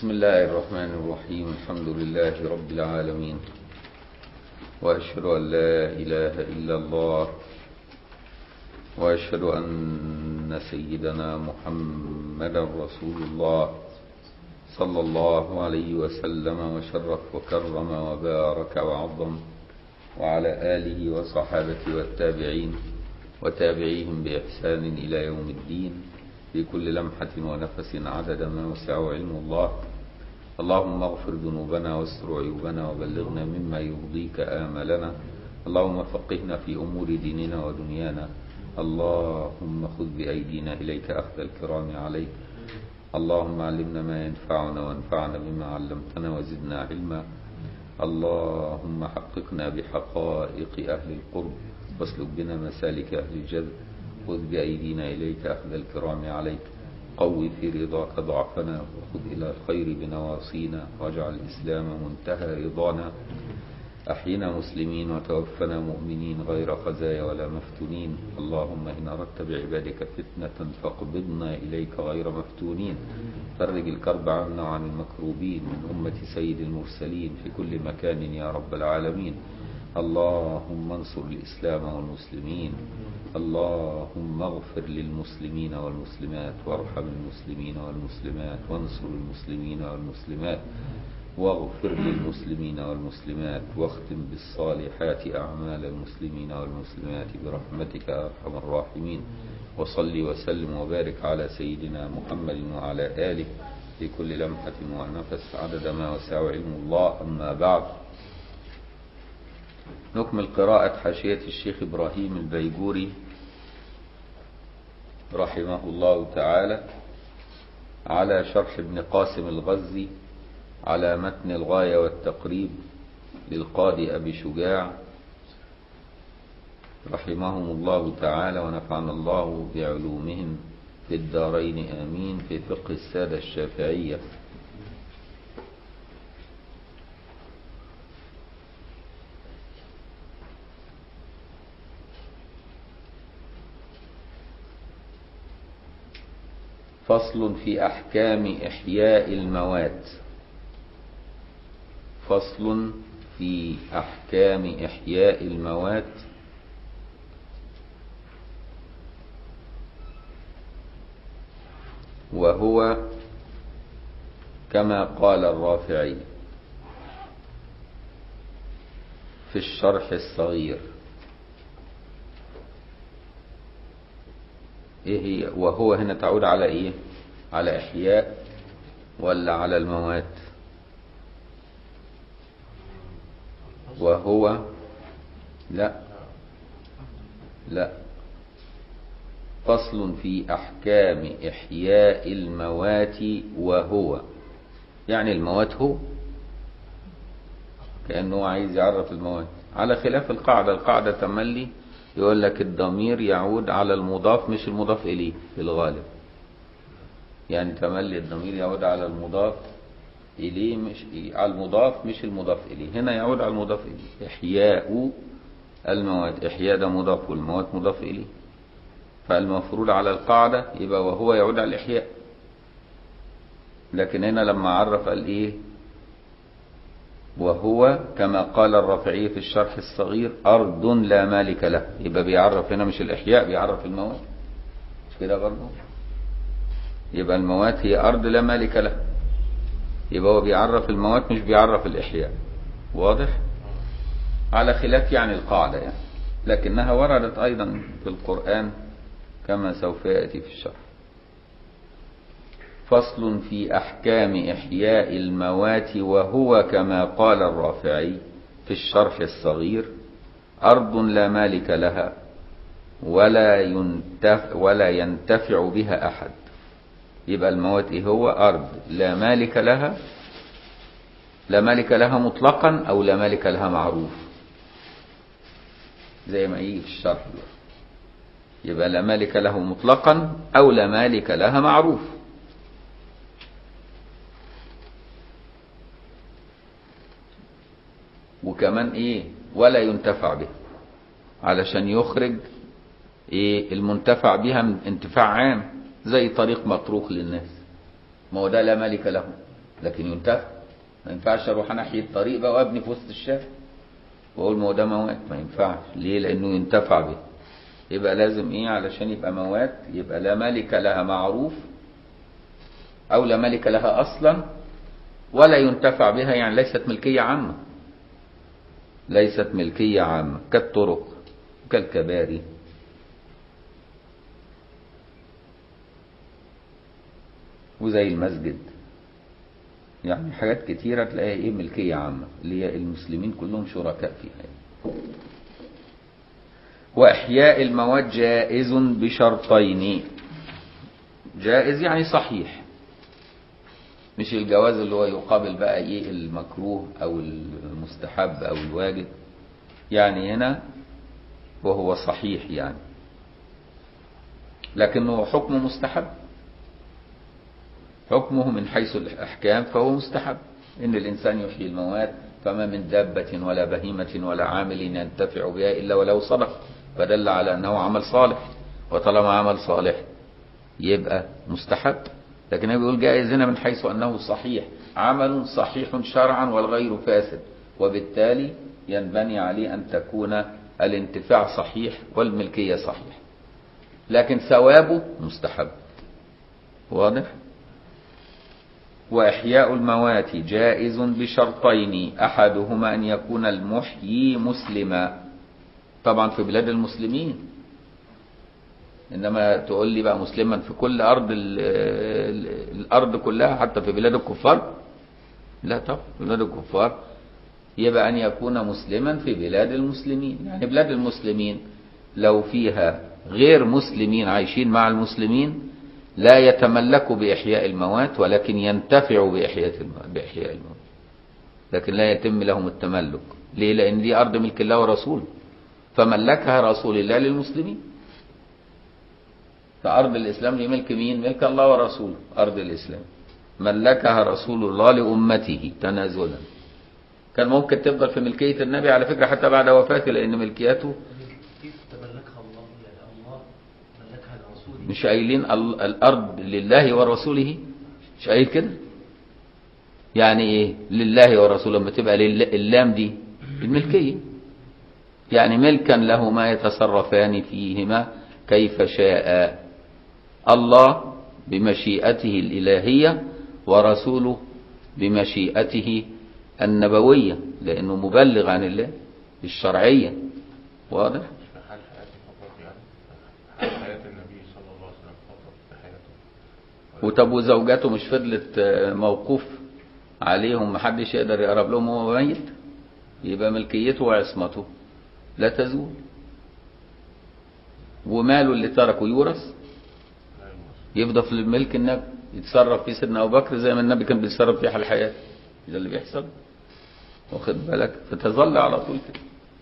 بسم الله الرحمن الرحيم الحمد لله رب العالمين وأشهد أن لا إله إلا الله وأشهد أن سيدنا محمدا رسول الله صلى الله عليه وسلم وشرف وكرم وبارك وعظم وعلى آله وصحابته والتابعين وتابعيهم بإحسان إلى يوم الدين في كل لمحة ونفس عدد ما وسعه علم الله اللهم اغفر ذنوبنا واستر عيوبنا وبلغنا مما يرضيك آملنا اللهم فقهنا في أمور ديننا ودنيانا اللهم خذ بأيدينا إليك أخذ الكرام عليك اللهم علمنا ما ينفعنا وانفعنا بما علمتنا وزدنا علما اللهم حققنا بحقائق أهل القرب واسلك بنا مسالك أهل الجذب خذ بأيدينا إليك أخذ الكرام عليك قو في رضاك ضعفنا وخذ إلى الخير بنواصينا واجعل الإسلام منتهى رضانا أحينا مسلمين وتوفنا مؤمنين غير خزايا ولا مفتونين اللهم إن أردت بعبادك فتنة فاقبضنا إليك غير مفتونين فرج الكرب عنا وعن المكروبين من أمة سيد المرسلين في كل مكان يا رب العالمين اللهم انصر الإسلام والمسلمين اللهم اغفر للمسلمين والمسلمات وارحم المسلمين والمسلمات وانصر المسلمين والمسلمات واغفر للمسلمين والمسلمات واختم بالصالحات أعمال المسلمين والمسلمات برحمتك أرحم الراحمين وصل وسلم وبارك على سيدنا محمد وعلى آله في كل لمحة ونفس عدد ما وسع علم الله أما بعد نكمل قراءة حاشية الشيخ إبراهيم البيجوري رحمه الله تعالى على شرح ابن قاسم الغزي على متن الغاية والتقريب للقاضي أبي شجاع رحمهم الله تعالى ونفعنا الله بعلومهم في الدارين آمين في فقه السادة الشافعية فصل في أحكام إحياء الموات فصل في أحكام إحياء الموات وهو كما قال الرافعي في الشرح الصغير ايه هي وهو هنا تعود على ايه على احياء ولا على الموات وهو لا لا فصل في احكام احياء الموات وهو يعني الموات هو كانه عايز يعرف الموات على خلاف القاعده القاعده تملي يقول لك الضمير يعود على المضاف مش المضاف إليه في الغالب يعني تملي الضمير يعود على المضاف إليه مش على المضاف مش المضاف إليه هنا يعود على المضاف إليه إحياء المواد إحياء ده مضاف والمواد مضاف إليه فالمفروض على القاعدة يبقى وهو يعود على الإحياء لكن هنا لما عرف قال إيه وهو كما قال الرافعي في الشرح الصغير أرض لا مالك له يبقى بيعرف هنا مش الإحياء بيعرف الموات مش كده برضه يبقى الموات هي أرض لا مالك له يبقى هو بيعرف الموات مش بيعرف الإحياء واضح على خلاف يعني القاعدة يعني لكنها وردت أيضا في القرآن كما سوف يأتي في الشرح فصل في أحكام إحياء الموات وهو كما قال الرافعي في الشرح الصغير أرض لا مالك لها ولا ينتفع, ولا ينتفع بها أحد يبقى الموات إيه هو أرض لا مالك لها لا مالك لها مطلقا أو لا مالك لها معروف زي ما يجي في الشرح يبقى لا مالك له مطلقا أو لا مالك لها معروف وكمان ايه ولا ينتفع به علشان يخرج ايه المنتفع بها من انتفاع عام زي طريق مطروق للناس ما هو ده لا مالك له لكن ينتفع ما ينفعش اروح انحي الطريق بقى وابني في وسط الشارع واقول ما هو ده موات ما ينفعش ليه لانه ينتفع به يبقى لازم ايه علشان يبقى موات يبقى لا ملك لها معروف او لا ملك لها اصلا ولا ينتفع بها يعني ليست ملكية عامة ليست ملكية عامة كالطرق كالكباري وزي المسجد يعني حاجات كتيرة تلاقيها ايه ملكية عامة اللي هي المسلمين كلهم شركاء فيها وإحياء المواد جائز بشرطين جائز يعني صحيح مش الجواز اللي هو يقابل بقى ايه المكروه او المستحب او الواجب يعني هنا وهو صحيح يعني لكنه حكم مستحب حكمه من حيث الأحكام فهو مستحب إن الإنسان يحيي الموات فما من دابة ولا بهيمة ولا عامل ينتفع بها إلا ولو صدق فدل على أنه عمل صالح وطالما عمل صالح يبقى مستحب لكن هو بيقول جائز هنا من حيث أنه صحيح عمل صحيح شرعا والغير فاسد وبالتالي ينبني عليه أن تكون الانتفاع صحيح والملكية صحيح لكن ثوابه مستحب واضح وإحياء الموات جائز بشرطين أحدهما أن يكون المحيي مسلما طبعا في بلاد المسلمين إنما تقول لي بقى مسلما في كل أرض ال ال الأرض كلها حتى في بلاد الكفار لا طبعا في بلاد الكفار يبقى أن يكون مسلما في بلاد المسلمين يعني بلاد المسلمين لو فيها غير مسلمين عايشين مع المسلمين لا يتملك بإحياء الموات ولكن ينتفع بإحياء الموات, بإحياء الموات لكن لا يتم لهم التملك ليه لأن دي أرض ملك الله ورسوله فملكها رسول الله للمسلمين فأرض الإسلام دي ملك مين ملك الله ورسوله أرض الإسلام ملكها رسول الله لأمته تنازلا كان ممكن تفضل في ملكية النبي على فكرة حتى بعد وفاته لأن ملكيته كيف تملكها الله يعني الله ملكها لرسوله مش قايلين ال- الأرض لله ورسوله مش قايل كده يعني ايه لله ورسوله لما تبقى لله اللام دي الملكية يعني ملكا له ما يتصرفان فيهما كيف شاء الله بمشيئته الإلهية ورسوله بمشيئته النبوية لأنه مبلغ عن الله الشرعية واضح مش في حال حياته فقط يعني حال حياة النبي صلى الله عليه وسلم فقط في حياته وطب وزوجاته مش فضلت آه، موقوف عليهم محدش يقدر يقرب لهم وهو ميت يبقى ملكيته وعصمته لا تزول وماله اللي تركه يورث لا يمس يفضل في ملك النبي يتصرف فيه سيدنا ابو بكر زي ما النبي كان بيتصرف فيه حال حياته ده اللي بيحصل واخد بالك فتظل على طول كده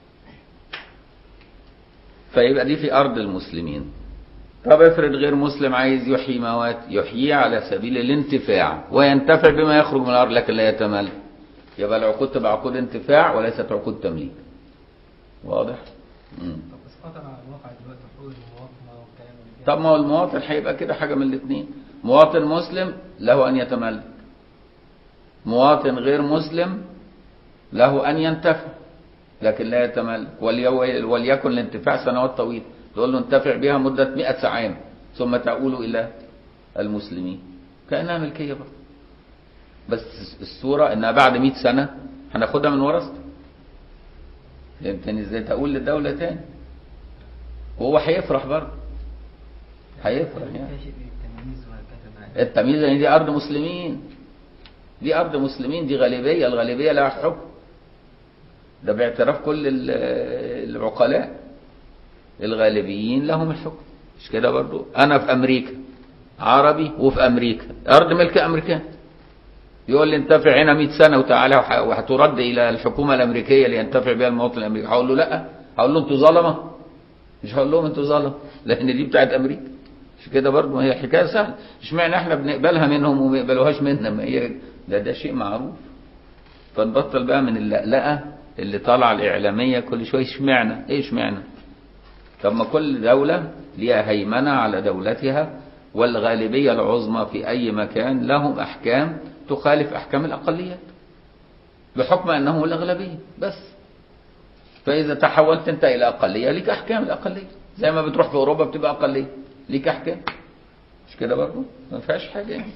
فيبقى دي في ارض المسلمين طب افرض غير مسلم عايز يحيي موات يحييه على سبيل الانتفاع وينتفع بما يخرج من الارض لكن لا يتملك يبقى العقود تبقى عقود انتفاع وليست عقود تمليك واضح مم. طب بس خطر على الواقع دلوقتي حقوق المواطنة والكلام اللي طب ما هو المواطن هيبقى كده حاجة من الاثنين مواطن مسلم له أن يتملك مواطن غير مسلم له أن ينتفع لكن لا يتملك ولي- وليكن الانتفاع سنوات طويلة تقول له انتفع بها مدة مئة عام ثم تعول إلى المسلمين كأنها ملكية برضه بس الصورة إنها بعد مئة سنة هناخدها من ورثته فهمتني ازاي تقول للدولة تاني وهو هيفرح برضه هيفرح يعني كاشف التمييز وهكذا معاه التمييز يعني دي أرض مسلمين دي أرض مسلمين دي غالبية الغالبية لها حكم ده باعتراف كل ال- العقلاء الغالبيين لهم الحكم مش كده برضو أنا في أمريكا عربي وفي أمريكا أرض ملك أمريكان يقول لي انتفع هنا 100 سنة وتعالى وح- وهترد إلى الحكومة الأمريكية لينتفع بها المواطن الأمريكي هقول له لا هقول له أنتوا ظلمة مش هقول لهم أنتوا ظلمة لأن دي بتاعت أمريكا مش كده برضه ما هي حكايه سهله اشمعنى احنا بنقبلها منهم وما يقبلوهاش منا ما هي ده ده شيء معروف فنبطل بقى من اللقلقه اللي طالعه الاعلاميه كل شويه اشمعنى ايه اشمعنى طب ما كل دوله ليها هيمنه على دولتها والغالبيه العظمى في اي مكان لهم احكام تخالف أحكام الأقليات بحكم أنه الأغلبية بس فإذا تحولت أنت إلى أقلية ليك أحكام الأقلية زي ما بتروح في أوروبا بتبقى أقلية ليك أحكام مش كده برضه ما فيهاش حاجة يعني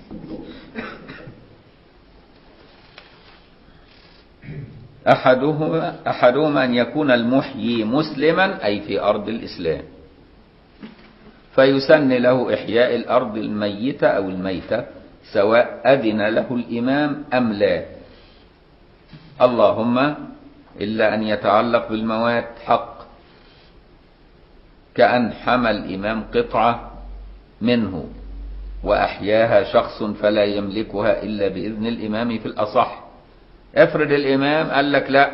أحدهما أحدهما أن يكون المحيي مسلما أي في أرض الإسلام فيسن له إحياء الأرض الميتة أو الميتة سواء أذن له الإمام أم لا اللهم إلا أن يتعلق بالموات حق كأن حمى الإمام قطعة منه وأحياها شخص فلا يملكها إلا بإذن الإمام في الأصح افرض الإمام قال لك لا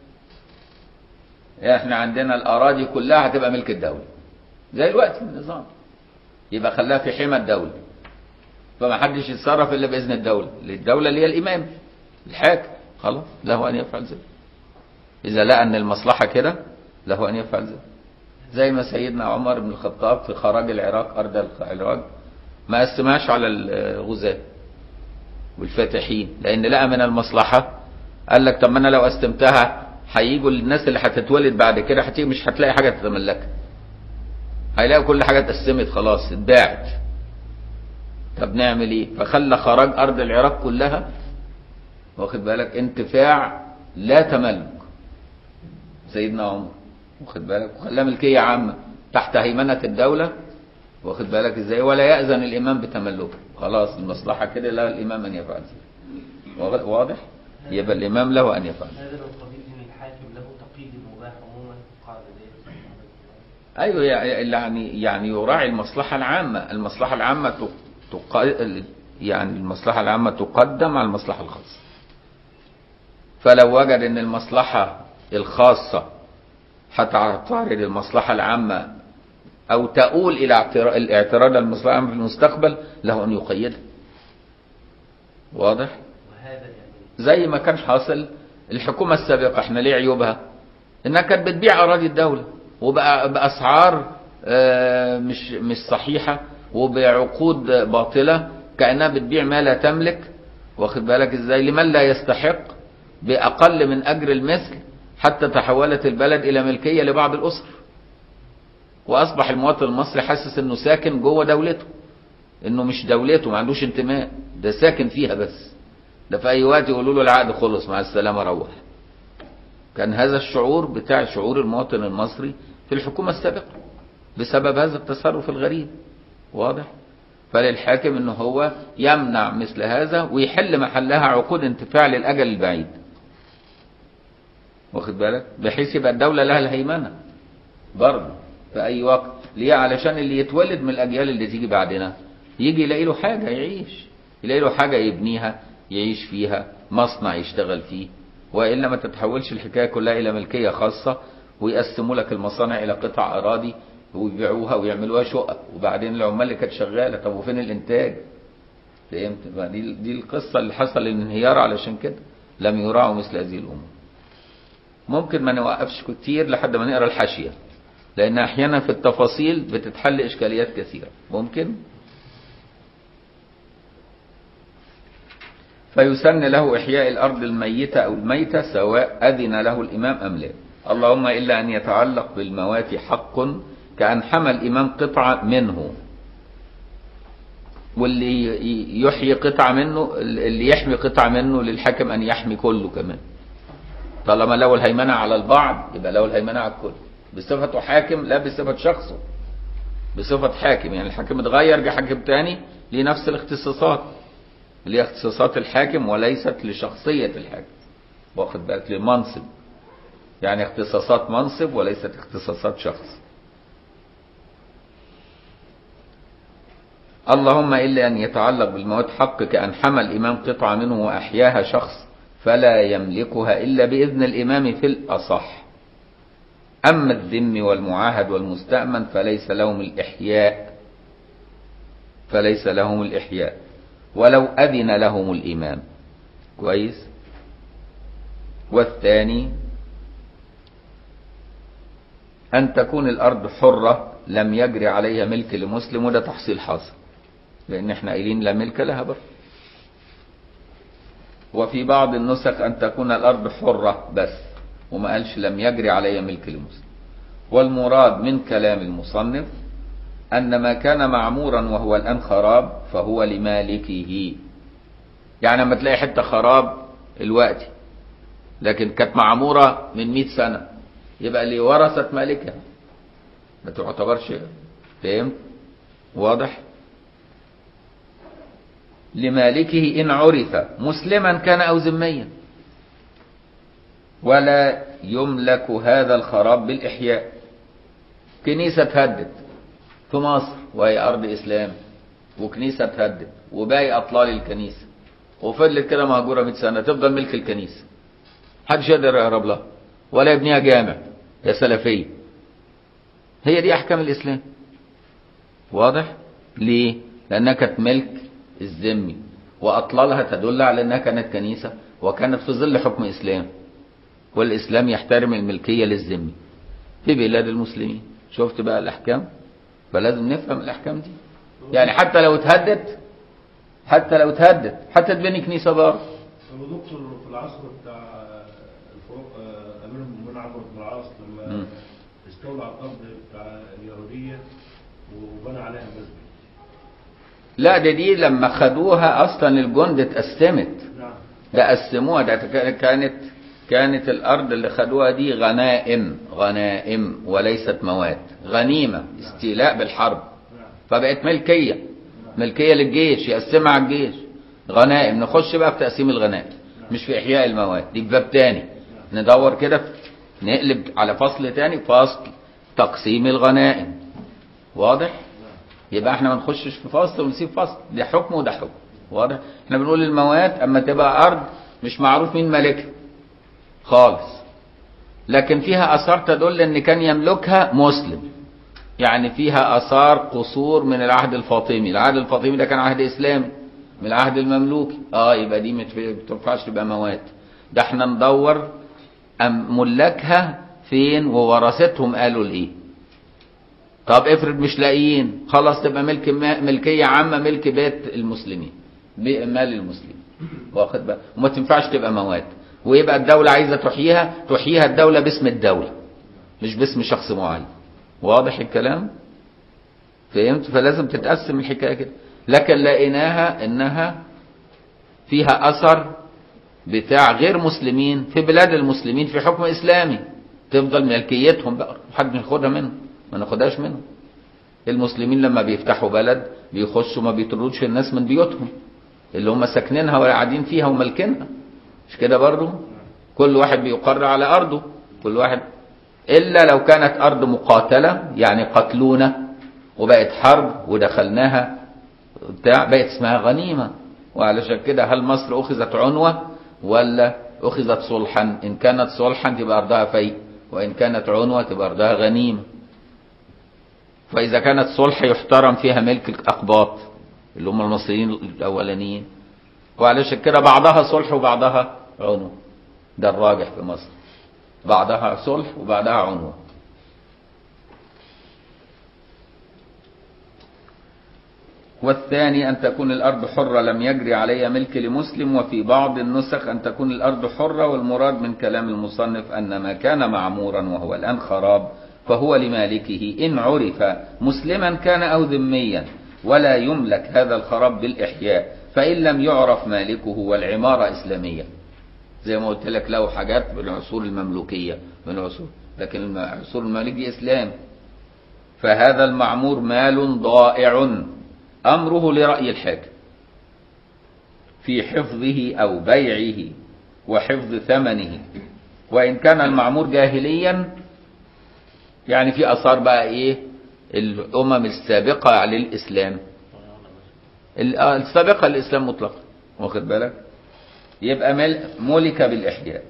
احنا عندنا الأراضي كلها هتبقى ملك الدولة زي الوقت النظام يبقى خلاها في حمى الدولة فما حدش يتصرف إلا بإذن الدولة للدولة اللي هي الإمام الحاكم خلاص له أن يفعل ذلك إذا لقى أن المصلحة كده له أن يفعل ذلك زي ما سيدنا عمر بن الخطاب في خراج العراق أرض العراق ما قسمهاش على الغزاة والفاتحين لأن لقى من المصلحة قال لك طب ما أنا لو قسمتها هيجوا الناس اللي هتتولد بعد كده هتيجي مش هتلاقي حاجة تتملكها هيلاقوا كل حاجة اتقسمت خلاص اتباعت طب نعمل ايه فخلى خراج أرض العراق كلها واخد بالك انتفاع لا تملك سيدنا عمر واخد بالك وخلاها ملكية عامة تحت هيمنة الدولة واخد بالك ازاي ولا يأذن الإمام بتملكه خلاص المصلحة كده لا الإمام أن يفعل ذلك واضح يبقى الإمام له أن يفعل هذا من قبيل ان الحاكم له تقييد المباح عموما قاعده ديت أيوة يعني يعني يراعي المصلحة العامة المصلحة العامة تق... يعني المصلحة العامة تقدم على المصلحة الخاصة فلو وجد ان المصلحة الخاصة هتعترض المصلحة العامة او تؤول الى اعتراض الاعتراض على المصلحة العامة في المستقبل له ان يقيدها واضح وهذا يعني زي ما كان حاصل الحكومة السابقة احنا ليه عيوبها انها كانت بتبيع اراضي الدولة وبقى باسعار آه، مش مش صحيحة وبعقود باطلة كأنها بتبيع ما لا تملك واخد بالك ازاي لمن لا يستحق بأقل من أجر المثل حتى تحولت البلد إلى ملكية لبعض الأسر وأصبح المواطن المصري حاسس إنه ساكن جوه دولته إنه مش دولته ما عندوش انتماء ده ساكن فيها بس ده في أي وقت يقولوا له العقد خلص مع السلامة روح كان هذا الشعور بتاع شعور المواطن المصري في الحكومة السابقة بسبب هذا التصرف الغريب واضح فللحاكم انه هو يمنع مثل هذا ويحل محلها عقود انتفاع للاجل البعيد واخد بالك بحيث يبقى الدولة لها الهيمنة برضه في اي وقت ليه علشان اللي يتولد من الاجيال اللي تيجي بعدنا يجي يلاقي له حاجة يعيش يلاقي له حاجة يبنيها يعيش فيها مصنع يشتغل فيه والا ما تتحولش الحكاية كلها الى ملكية خاصة ويقسموا لك المصانع الى قطع اراضي ويبيعوها ويعملوها شقق وبعدين العمال اللي كانت شغاله طب وفين الانتاج؟ فهمت؟ بقى دي دي القصه اللي حصل الانهيار علشان كده لم يراعوا مثل هذه الامور. ممكن ما نوقفش كتير لحد ما نقرا الحاشيه لان احيانا في التفاصيل بتتحل اشكاليات كثيره ممكن فيسن له إحياء الأرض الميتة أو الميتة سواء أذن له الإمام أم لا اللهم إلا أن يتعلق بالموات حق كأن حمى الإمام قطعة منه واللي يحيي قطعة منه اللي يحمي قطعة منه للحاكم أن يحمي كله كمان طالما له الهيمنة على البعض يبقى له الهيمنة على الكل بصفته حاكم لا بصفة شخصه بصفة حاكم يعني الحاكم اتغير جه حاكم تاني ليه نفس الاختصاصات اللي هي اختصاصات الحاكم وليست لشخصية الحاكم واخد بالك لمنصب يعني اختصاصات منصب وليست اختصاصات شخص اللهم إلا أن يتعلق بالموت حق كأن حمى الإمام قطعة منه وأحياها شخص فلا يملكها إلا بإذن الإمام في الأصح أما الذم والمعاهد والمستأمن فليس لهم الإحياء فليس لهم الإحياء ولو أذن لهم الإمام كويس والثاني أن تكون الأرض حرة لم يجري عليها ملك لمسلم وده تحصيل حاصل لأن احنا قايلين لا ملك لها بر وفي بعض النسخ أن تكون الأرض حرة بس وما قالش لم يجري علي ملك المسلم والمراد من كلام المصنف أن ما كان معمورا وهو الآن خراب فهو لمالكه يعني لما تلاقي حتة خراب الوقت لكن كانت معمورة من 100 سنة يبقى اللي ورثت مالكها ما تعتبرش فهمت واضح لمالكه إن عرف مسلما كان أو ذميا ولا يملك هذا الخراب بالإحياء كنيسة تهدد في مصر وهي أرض إسلام وكنيسة تهدد وباقي أطلال الكنيسة وفضلت كده مهجورة 100 سنة تفضل ملك الكنيسة محدش يقدر يهرب لها ولا يبنيها جامع يا سلفية هي دي أحكام الإسلام واضح؟ ليه؟ لأنها كانت ملك الذمي وأطلالها تدل على أنها كانت كنيسة وكانت في ظل حكم إسلام والإسلام يحترم الملكية للذمي في بلاد المسلمين شفت بقى الأحكام فلازم نفهم الأحكام دي يعني حتى لو اتهدت حتى لو اتهدت حتى تبني كنيسة بار هو دكتور في العصر بتاع الفروق آه، امير المؤمنين عمرو بن العاص مم. لما استولى على الارض بتاع اليهوديه وبنى عليها مسجد لا ده دي لما خدوها أصلا الجند اتقسمت نعم ده قسموها ده كان- كانت كانت الأرض اللي خدوها دي غنائم غنائم وليست مواد غنيمة استيلاء بالحرب نعم فبقت ملكية ملكية للجيش يقسمها على الجيش غنائم نخش بقى في تقسيم الغنائم مش في إحياء المواد دي في باب تاني ندور كده في- نقلب على فصل تاني فصل تقسيم الغنائم واضح يبقى احنا ما نخشش في فصل ونسيب فصل ده حكم وده حكم واضح احنا بنقول المواد اما تبقى ارض مش معروف مين مالكها خالص لكن فيها اثار تدل ان كان يملكها مسلم يعني فيها اثار قصور من العهد الفاطمي العهد الفاطمي ده كان عهد اسلامي من العهد المملوكي اه يبقى دي ما تنفعش تبقى مواد ده احنا ندور أم ملكها فين وورثتهم قالوا لايه طب افرض مش لاقيين خلاص تبقى ملك ملكيه عامه ملك بيت المسلمين بي- مال المسلمين واخد بقى وما تنفعش تبقى مواد ويبقى الدوله عايزه تحييها تحييها الدوله باسم الدوله مش باسم شخص معين واضح الكلام فهمت فلازم تتقسم الحكايه كده لكن لقيناها انها فيها اثر بتاع غير مسلمين في بلاد المسلمين في حكم اسلامي تفضل ملكيتهم بقى محد ياخدها منهم ما ناخدهاش منهم المسلمين لما بيفتحوا بلد بيخشوا ما بيطردوش الناس من بيوتهم اللي هم ساكنينها وقاعدين فيها ومالكينها مش كده برضو كل واحد بيقر على ارضه كل واحد الا لو كانت ارض مقاتله يعني قتلونا وبقت حرب ودخلناها بتاع بقت اسمها غنيمه وعلشان كده هل مصر اخذت عنوه ولا اخذت صلحا ان كانت صلحا تبقى ارضها فيء وان كانت عنوه تبقى ارضها غنيمه فإذا كانت صلح يحترم فيها ملك الأقباط اللي هم المصريين الأولانيين وعلشان كده بعضها صلح وبعضها عنوة ده الراجح في مصر بعضها صلح وبعضها عنوة والثاني أن تكون الأرض حرة لم يجري عليها ملك لمسلم وفي بعض النسخ أن تكون الأرض حرة والمراد من كلام المصنف أن ما كان معمورا وهو الآن خراب فهو لمالكه إن عرف مسلما كان أو ذميا ولا يملك هذا الخراب بالإحياء فإن لم يعرف مالكه والعمارة إسلامية زي ما قلت لك له حاجات من العصور المملوكية من العصور لكن العصور المماليك إسلام فهذا المعمور مال ضائع أمره لرأي الحاكم في حفظه أو بيعه وحفظ ثمنه وإن كان المعمور جاهليا يعني في اثار بقى ايه الامم السابقه للاسلام ال- آه، السابقه للاسلام مطلقا واخد بالك يبقى مل- ملك بالاحياء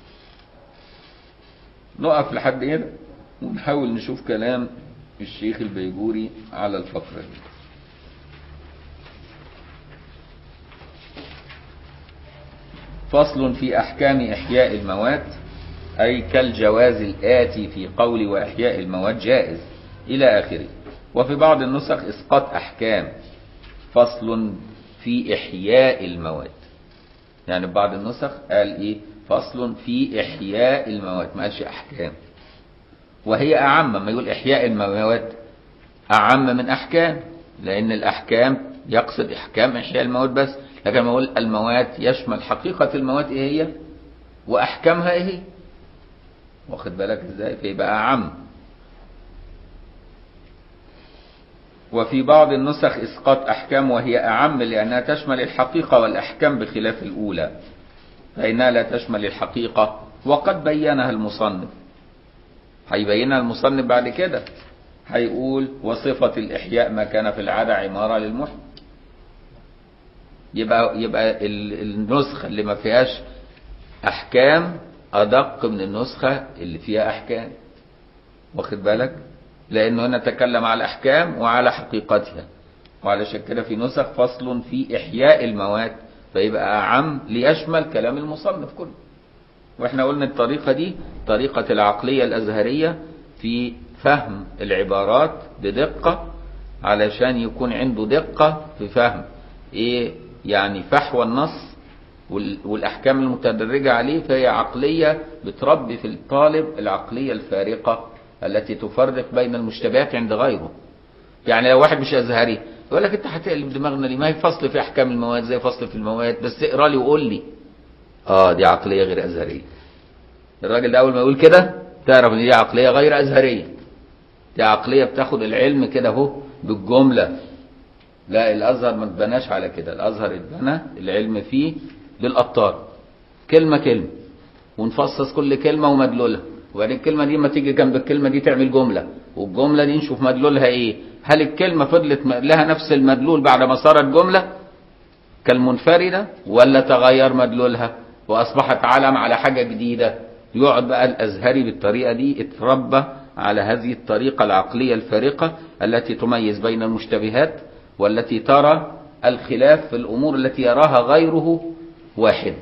نقف لحد هنا ونحاول نشوف كلام الشيخ البيجوري على الفقره دي فصل في احكام احياء الموات أي كالجواز الآتي في قول وإحياء المواد جائز إلى آخره وفي بعض النسخ إسقاط أحكام فصل في إحياء المواد يعني بعض النسخ قال ايه فصل في احياء الموات ما قالش احكام وهي اعم ما يقول احياء الموات اعم من احكام لان الاحكام يقصد احكام احياء الموات بس لكن لما يقول الموات يشمل حقيقة الموات ايه هي واحكامها ايه هي واخد بالك ازاي فيبقى اعم وفي بعض النسخ اسقاط احكام وهي اعم لانها تشمل الحقيقة والاحكام بخلاف الاولى فانها لا تشمل الحقيقة وقد بينها المصنف هيبينها المصنف بعد كده هيقول وصفة الإحياء ما كان في العادة عمارة للمحيي يبقى يبقى ال- النسخة اللي ما فيهاش أحكام أدق من النسخة اللي فيها أحكام واخد بالك لأنه هنا تكلم على الأحكام وعلى حقيقتها وعلشان كده في نسخ فصل في إحياء المواد فيبقى أعم ليشمل كلام المصنف كله واحنا قلنا الطريقة دي طريقة العقلية الأزهرية في فهم العبارات بدقة علشان يكون عنده دقة في فهم ايه يعني فحوى النص وال- والأحكام المتدرجة عليه فهي عقلية بتربي في الطالب العقلية الفارقة التي تفرق بين المشتبهات عند غيره يعني لو واحد مش أزهري يقول لك انت هتقلب دماغنا ليه ما هي فصل في أحكام المواد زي فصل في المواد بس اقرا لي وقول لي اه دي عقلية غير أزهرية الراجل ده أول ما يقول كده تعرف إن دي عقلية غير أزهرية دي عقلية بتاخد العلم كده اهو بالجملة لا الأزهر ما اتبناش على كده الأزهر اتبنى العلم فيه للأبطال كلمة كلمة ونفصص كل كلمة ومدلولها وبعدين الكلمة دي ما تيجي جنب الكلمة دي تعمل جملة والجملة دي نشوف مدلولها ايه هل الكلمة فضلت م- لها نفس المدلول بعد ما صارت جملة كالمنفردة ولا تغير مدلولها وأصبحت علم على حاجة جديدة يقعد بقى الأزهري بالطريقة دي اتربى على هذه الطريقة العقلية الفارقة التي تميز بين المشتبهات والتي ترى الخلاف في الأمور التي يراها غيره واحد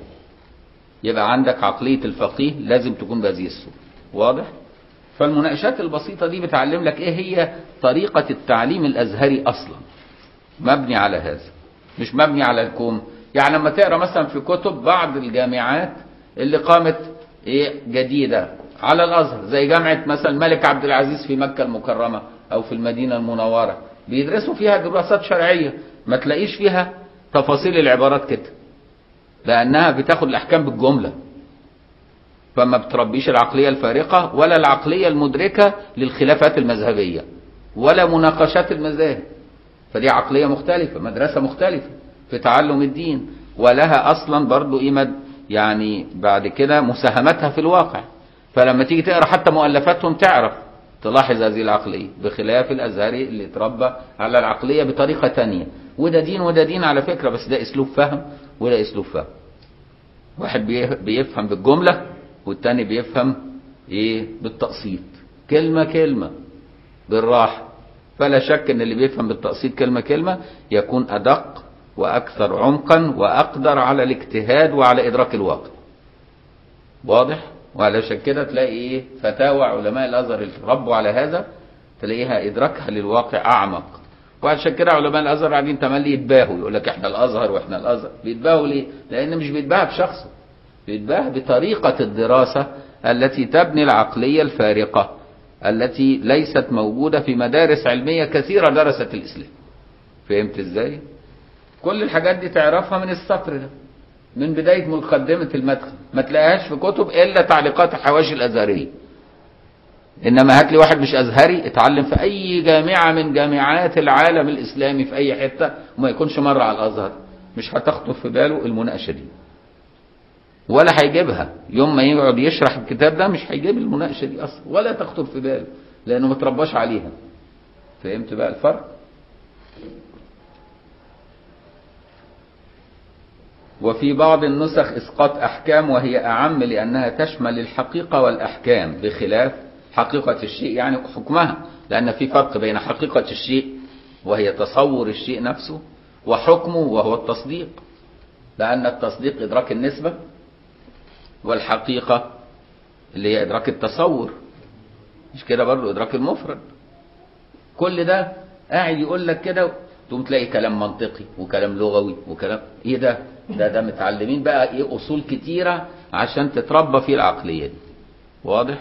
يبقى عندك عقلية الفقيه لازم تكون بهذه الصورة واضح؟ فالمناقشات البسيطة دي بتعلم لك ايه هي طريقة التعليم الأزهري أصلا مبني على هذا مش مبني على الكوم يعني لما تقرا مثلا في كتب بعض الجامعات اللي قامت ايه جديده على الازهر زي جامعه مثلا الملك عبد العزيز في مكه المكرمه او في المدينه المنوره بيدرسوا فيها دراسات شرعيه ما تلاقيش فيها تفاصيل العبارات كده لانها بتاخد الاحكام بالجمله فما بتربيش العقليه الفارقه ولا العقليه المدركه للخلافات المذهبيه ولا مناقشات المذاهب فدي عقلية مختلفة مدرسة مختلفة في تعلم الدين ولها أصلا برضو إيمة يعني بعد كده مساهمتها في الواقع فلما تيجي تقرأ حتى مؤلفاتهم تعرف تلاحظ هذه العقلية بخلاف الأزهري اللي اتربى على العقلية بطريقة تانية وده دين وده دين على فكرة بس ده أسلوب فهم وده أسلوب فهم واحد بي- بيفهم بالجملة والتاني بيفهم ايه بالتقسيط كلمة كلمة بالراحة فلا شك ان اللي بيفهم بالتقسيط كلمة كلمة يكون ادق واكثر عمقا واقدر على الاجتهاد وعلى ادراك الواقع واضح وعلشان كده تلاقي ايه فتاوى علماء الازهر اللي ربوا على هذا تلاقيها ادراكها للواقع اعمق وعشان كده علماء الازهر قاعدين تملي يتباهوا يقول لك احنا الازهر واحنا الازهر بيتباهوا ليه؟ لان مش بيتباهى بشخصه بيتباهى بطريقه الدراسه التي تبني العقليه الفارقه التي ليست موجوده في مدارس علميه كثيره درست الاسلام. فهمت ازاي؟ كل الحاجات دي تعرفها من السطر ده من بدايه مقدمه المدخل ما تلاقيهاش في كتب الا تعليقات الحواشي الازهريه. انما هات لي واحد مش ازهري اتعلم في اي جامعه من جامعات العالم الاسلامي في اي حته وما يكونش مر على الازهر مش هتخطر في باله المناقشه دي ولا هيجيبها يوم ما يقعد يشرح الكتاب ده مش هيجيب المناقشه دي اصلا ولا تخطر في باله لانه ما ترباش عليها فهمت بقى الفرق وفي بعض النسخ اسقاط احكام وهي اعم لانها تشمل الحقيقه والاحكام بخلاف حقيقه الشيء يعني حكمها لان في فرق بين حقيقه الشيء وهي تصور الشيء نفسه وحكمه وهو التصديق لان التصديق ادراك النسبه والحقيقه اللي هي ادراك التصور مش كده برضه ادراك المفرد كل ده قاعد يقول لك كده تقوم تلاقي كلام منطقي وكلام لغوي وكلام ايه ده ده ده متعلمين بقى ايه اصول كتيره عشان تتربى في العقليه دي واضح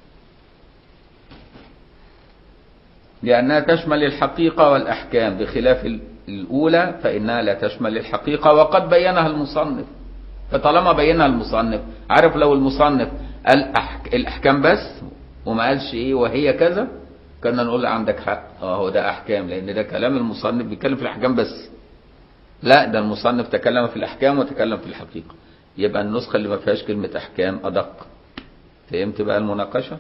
لأنها تشمل الحقيقة والأحكام بخلاف ال- الأولى فإنها لا تشمل الحقيقة وقد بينها المصنف فطالما بينها المصنف عارف لو المصنف قال أحك... الأحكام بس وما قالش إيه وهي كذا كنا نقول عندك حق اه هو ده أحكام لأن ده كلام المصنف بيتكلم في الأحكام بس لا ده المصنف تكلم في الأحكام وتكلم في الحقيقة يبقى النسخة اللي ما فيهاش كلمة أحكام أدق فهمت بقى المناقشة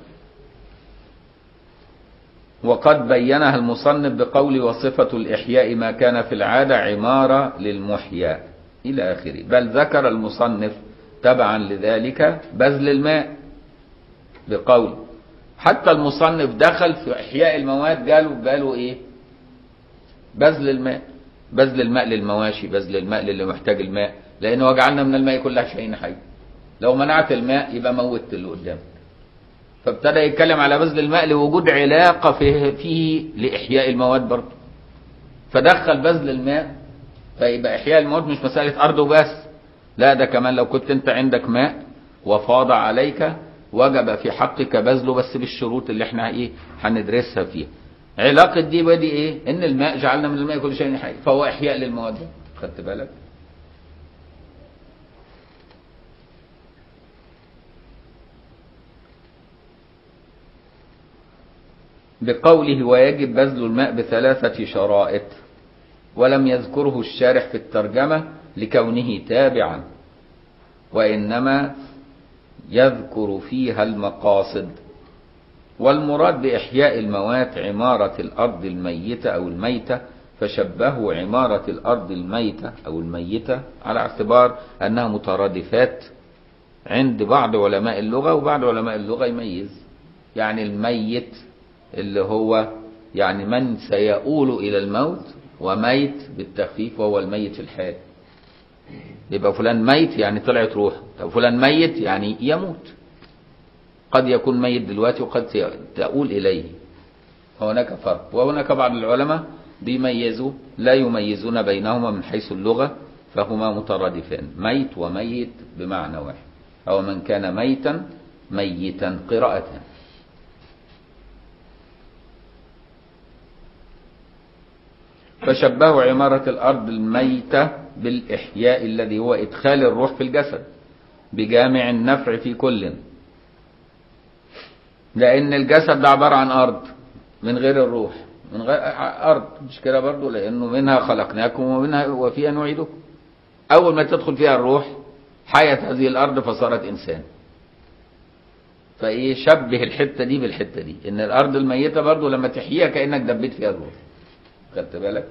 وقد بينها المصنف بقول وصفة الإحياء ما كان في العادة عمارة للمحيا إلى آخره بل ذكر المصنف تبعا لذلك بذل الماء بقول حتى المصنف دخل في إحياء المواد قالوا قالوا إيه بذل الماء بذل الماء للمواشي بذل الماء للي محتاج الماء لأنه وجعلنا من الماء كل شيء حي لو منعت الماء يبقى موت اللي قدامك فابتدى يتكلم على بذل الماء لوجود علاقة فيه, فيه لإحياء المواد برضه فدخل بذل الماء فيبقى إحياء المواد مش مسألة أرض وبس لا ده كمان لو كنت أنت عندك ماء وفاض عليك وجب في حقك بذله بس بالشروط اللي احنا ايه هندرسها فيها علاقة دي بدي ايه ان الماء جعلنا من الماء كل شيء حي فهو احياء للمواد خدت بالك بقوله ويجب بذل الماء بثلاثة شرائط ولم يذكره الشارح في الترجمة لكونه تابعا وإنما يذكر فيها المقاصد والمراد بإحياء الموات عمارة الأرض الميتة أو الميتة فشبهوا عمارة الأرض الميتة أو الميتة على اعتبار أنها مترادفات عند بعض علماء اللغة وبعض علماء اللغة يميز يعني الميت اللي هو يعني من سيؤول إلى الموت وميت بالتخفيف وهو الميت في الحال يبقى فلان ميت يعني طلعت روحه طب فلان ميت يعني يموت قد يكون ميت دلوقتي وقد تؤول إليه هناك فرق وهناك بعض العلماء بيميزوا لا يميزون بينهما من حيث اللغة فهما مترادفان ميت وميت بمعنى واحد أو من كان ميتا ميتا قراءة فشبهوا عمارة الأرض الميتة بالإحياء الذي هو إدخال الروح في الجسد بجامع النفع في كل لأن الجسد ده عبارة عن أرض من غير الروح من غير أرض مش كده برضو لأنه منها خلقناكم ومنها وفيها نعيدكم أول ما تدخل فيها الروح حيت هذه الأرض فصارت إنسان فإيه شبه الحتة دي بالحتة دي إن الأرض الميتة برضو لما تحييها كأنك دبيت فيها الروح خدت بالك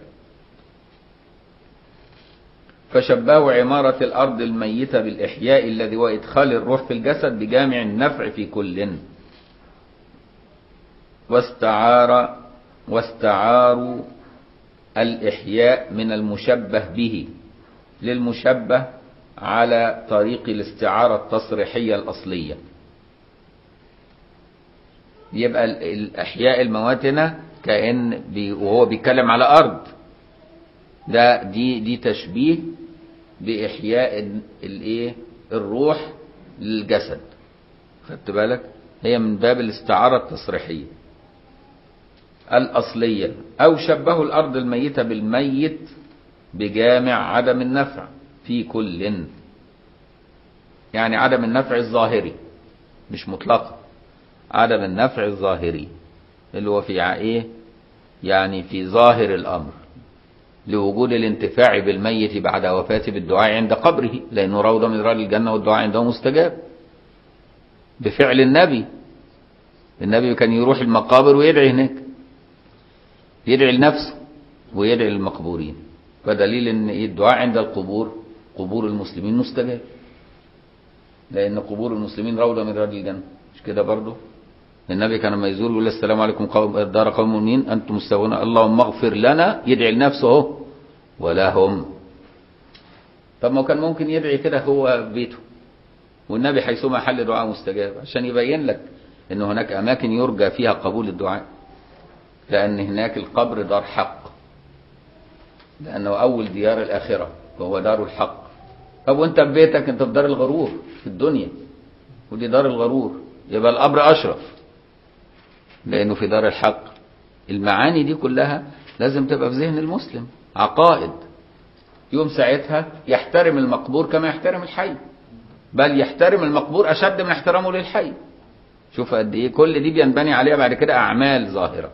فشبهوا عمارة الأرض الميتة بالإحياء الذي هو إدخال الروح في الجسد بجامع النفع في كل واستعار واستعاروا الإحياء من المشبه به للمشبه على طريق الاستعارة التصريحية الأصلية يبقى الأحياء الموات هنا كأن بي وهو بيتكلم على أرض ده دي دي تشبيه بإحياء الإيه الروح للجسد خدت بالك هي من باب الاستعارة التصريحية الأصلية أو شبهوا الأرض الميتة بالميت بجامع عدم النفع في كل يعني عدم النفع الظاهري مش مطلقا عدم النفع الظاهري اللي هو في ايه يعني في ظاهر الأمر لوجود الانتفاع بالميت بعد وفاته بالدعاء عند قبره لأنه روضة من رياض الجنة والدعاء عنده مستجاب بفعل النبي النبي كان يروح المقابر ويدعي هناك يدعي لنفسه ويدعي للمقبورين فدليل ان الدعاء عند القبور قبور المسلمين مستجاب لان قبور المسلمين روضة من رياض الجنة مش كده برضه النبي كان لما يزور يقول السلام عليكم قوم دار قوم مؤمنين انتم مستوون اللهم اغفر لنا يدعي لنفسه اهو ولا هم طب ما كان ممكن يدعي كده هو بيته والنبي حيثما حل دعاء مستجاب عشان يبين لك ان هناك اماكن يرجى فيها قبول الدعاء لان هناك القبر دار حق لأنه أول ديار الآخرة وهو دار الحق طب وأنت في بيتك أنت في دار الغرور في الدنيا ودي دار الغرور يبقى القبر أشرف لأنه في دار الحق المعاني دي كلها لازم تبقى في ذهن المسلم عقائد يوم ساعتها يحترم المقبور كما يحترم الحي بل يحترم المقبور أشد من احترامه للحي شوف قد ايه كل دي بينبني عليها بعد كده اعمال ظاهره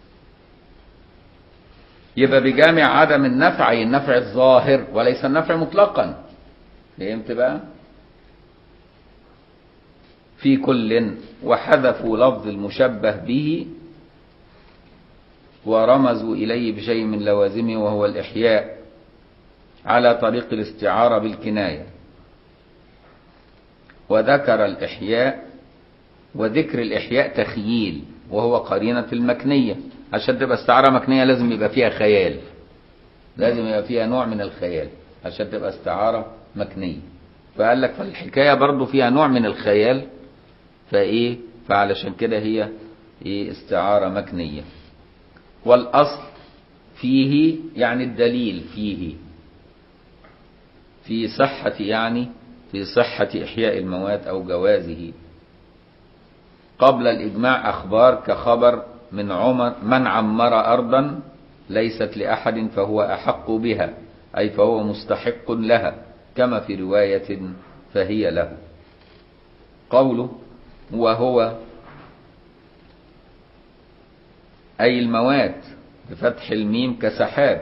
يبقى بجامع عدم النفع أي النفع الظاهر وليس النفع مطلقا فهمت بقى في كل وحذفوا لفظ المشبه به ورمزوا إليه بشيء من لوازمه وهو الإحياء على طريق الاستعارة بالكناية وذكر الإحياء وذكر الإحياء تخييل وهو قرينة المكنية عشان تبقى استعارة مكنية لازم يبقى فيها خيال لازم يبقى فيها نوع من الخيال عشان تبقى استعارة مكنية فقال لك فالحكاية برضو فيها نوع من الخيال فإيه فعلشان كده هي إيه استعارة مكنية والأصل فيه يعني الدليل فيه في صحة يعني في صحة إحياء الموات أو جوازه قبل الإجماع أخبار كخبر من عمر من عمر أرضا ليست لأحد فهو أحق بها أي فهو مستحق لها كما في رواية فهي له قوله وهو أي الموات بفتح الميم كسحاب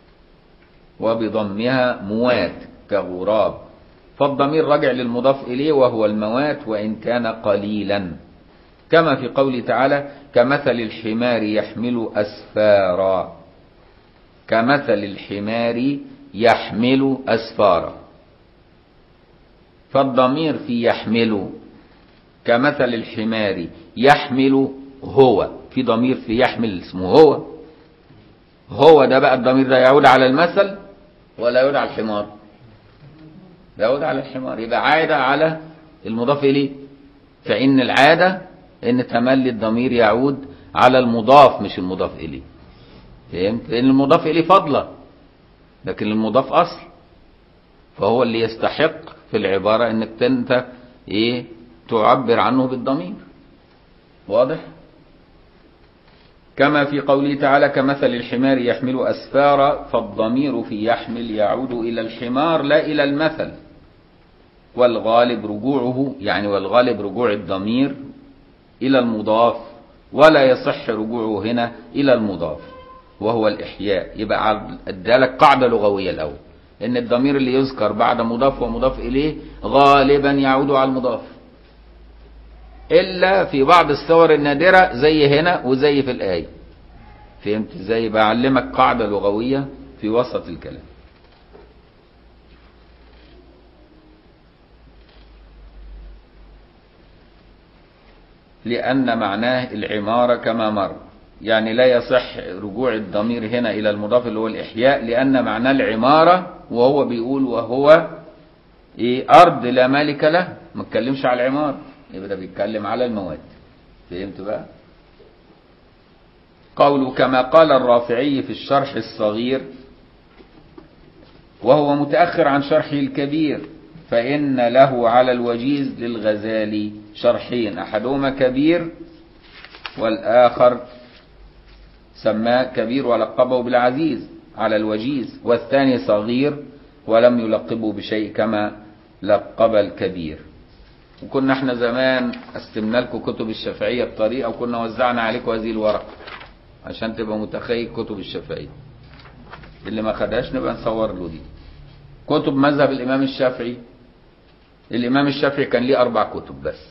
وبضمها موات كغراب فالضمير رجع للمضاف إليه وهو الموات وإن كان قليلا كما في قوله تعالى كمثل الحمار يحمل أسفارا كمثل الحمار يحمل أسفارا فالضمير في يحمل كمثل الحمار يحمل هو في ضمير في يحمل اسمه هو هو ده بقى الضمير ده يعود على المثل ولا يعود على الحمار يعود على الحمار يبقى عادة على المضاف إليه فإن العادة إن تملي الضمير يعود على المضاف مش المضاف إليه فهمت؟ لأن المضاف إليه فضلة لكن المضاف أصل فهو اللي يستحق في العبارة إنك أنت إيه تعبر عنه بالضمير واضح؟ كما في قوله تعالى كمثل الحمار يحمل أسفارا فالضمير في يحمل يعود إلى الحمار لا إلى المثل والغالب رجوعه يعني والغالب رجوع الضمير إلى المضاف ولا يصح رجوعه هنا إلى المضاف وهو الإحياء يبقى ادالك قاعدة لغوية الأول إن الضمير اللي يذكر بعد مضاف ومضاف إليه غالبا يعود على المضاف إلا في بعض الصور النادرة زي هنا وزي في الآية فهمت ازاي بعلمك قاعدة لغوية في وسط الكلام لأن معناه العمارة كما مر يعني لا يصح رجوع الضمير هنا إلى المضاف اللي هو الإحياء لأن معناه العمارة وهو بيقول وهو إيه أرض لا مالك له ما اتكلمش على العمارة يبقى ده بيتكلم على المواد فهمت بقى قوله كما قال الرافعي في الشرح الصغير وهو متأخر عن شرحه الكبير فإن له على الوجيز للغزالي شرحين أحدهما كبير والآخر سماه كبير ولقبه بالعزيز على الوجيز والثاني صغير ولم يلقبه بشيء كما لقب الكبير وكنا احنا زمان قسمنا لكم كتب الشافعية بطريقة وكنا وزعنا عليكم هذه الورقة عشان تبقى متخيل كتب الشافعية اللي ما خدهاش نبقى نصور له دي كتب مذهب الإمام الشافعي الإمام الشافعي كان ليه أربع كتب بس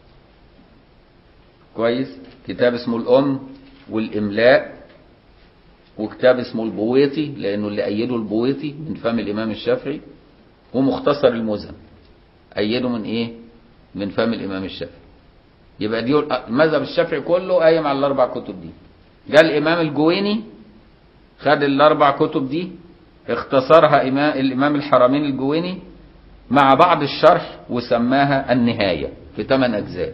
كويس كتاب اسمه الأم والإملاء وكتاب اسمه البويطي لأنه اللي أيده البويطي من فم الإمام الشافعي ومختصر المذهب أيده من إيه؟ من فم الإمام الشافعي يبقى دي المذهب الشافعي كله قايم على الأربع كتب دي جاء الإمام الجويني خد الأربع كتب دي اختصرها إمام الإمام الحرمين الجويني مع بعض الشرح وسماها النهاية في ثمان أجزاء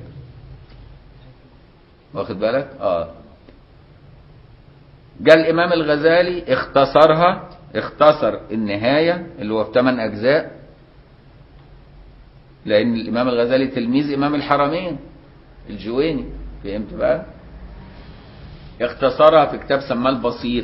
واخد بالك اه جاء الإمام الغزالي اختصرها اختصر النهاية اللي هو في 8 أجزاء لأن الإمام الغزالي تلميذ إمام الحرمين الجويني فهمت بقى؟ اختصرها في كتاب سماه البسيط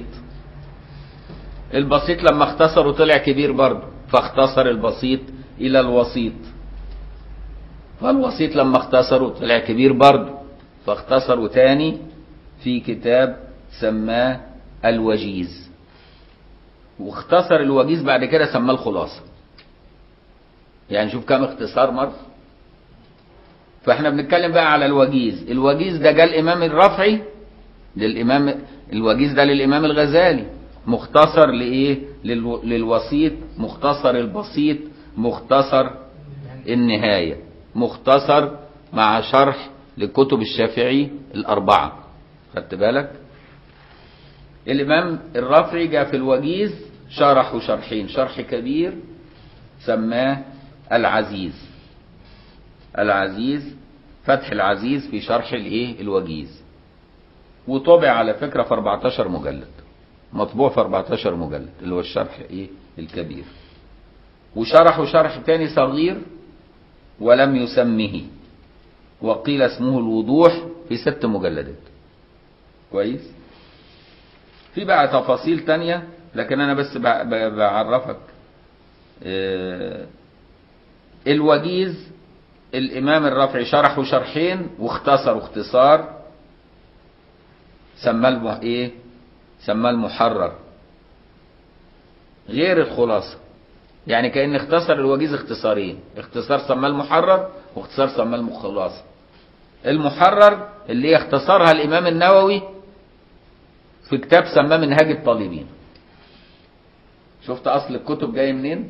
البسيط لما اختصره طلع كبير برضه فاختصر البسيط إلى الوسيط فالوسيط لما اختصره طلع كبير برضه فاختصروا تاني في كتاب سماه الوجيز واختصر الوجيز بعد كده سماه الخلاصة يعني شوف كام اختصار مرة فاحنا بنتكلم بقى على الوجيز الوجيز ده جاء الامام الرافعي للامام الوجيز ده للامام الغزالي مختصر لايه للو... للوسيط مختصر البسيط مختصر النهاية مختصر مع شرح لكتب الشافعي الأربعة خدت بالك الإمام الرافعي جاء في الوجيز شرحوا شرحين شرح كبير سماه العزيز العزيز فتح العزيز في شرح الايه الوجيز وطبع على فكرة في 14 مجلد مطبوع في 14 مجلد اللي هو الشرح ايه الكبير وشرحوا شرح تاني صغير ولم يسمه وقيل اسمه الوضوح في ست مجلدات كويس في بقى تفاصيل تانية لكن انا بس بع- ب- بعرفك آه، الوجيز الامام الرافعي شرحه شرحين واختصروا اختصار سماه الم- ايه سماه المحرر غير الخلاصة يعني كأن اختصر الوجيز اختصارين اختصار سماه المحرر واختصار سماه الخلاصة المحرر اللي هي اختصرها الإمام النووي في كتاب سماه منهاج الطالبين شفت أصل الكتب جاي منين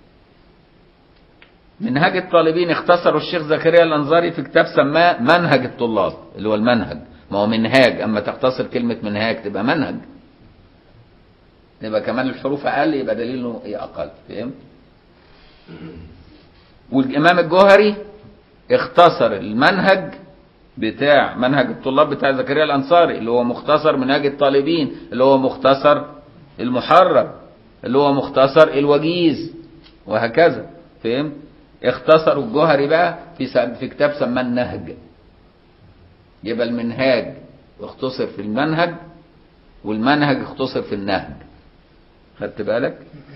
منهاج الطالبين اختصروا الشيخ زكريا الأنصاري في كتاب سماه منهج الطلاب اللي هو المنهج ما هو منهاج أما تختصر كلمة منهاج تبقى منهج يبقى كمان الحروف أقل يبقى دليل إنه إيه أقل فهمت والإمام الجوهري اختصر المنهج بتاع منهج الطلاب بتاع زكريا الأنصاري اللي هو مختصر منهج الطالبين اللي هو مختصر المحرر اللي هو مختصر الوجيز وهكذا فهمت اختصروا الجوهري بقى في س- في كتاب سماه النهج يبقى المنهاج اختصر في المنهج والمنهج اختصر في النهج خدت بالك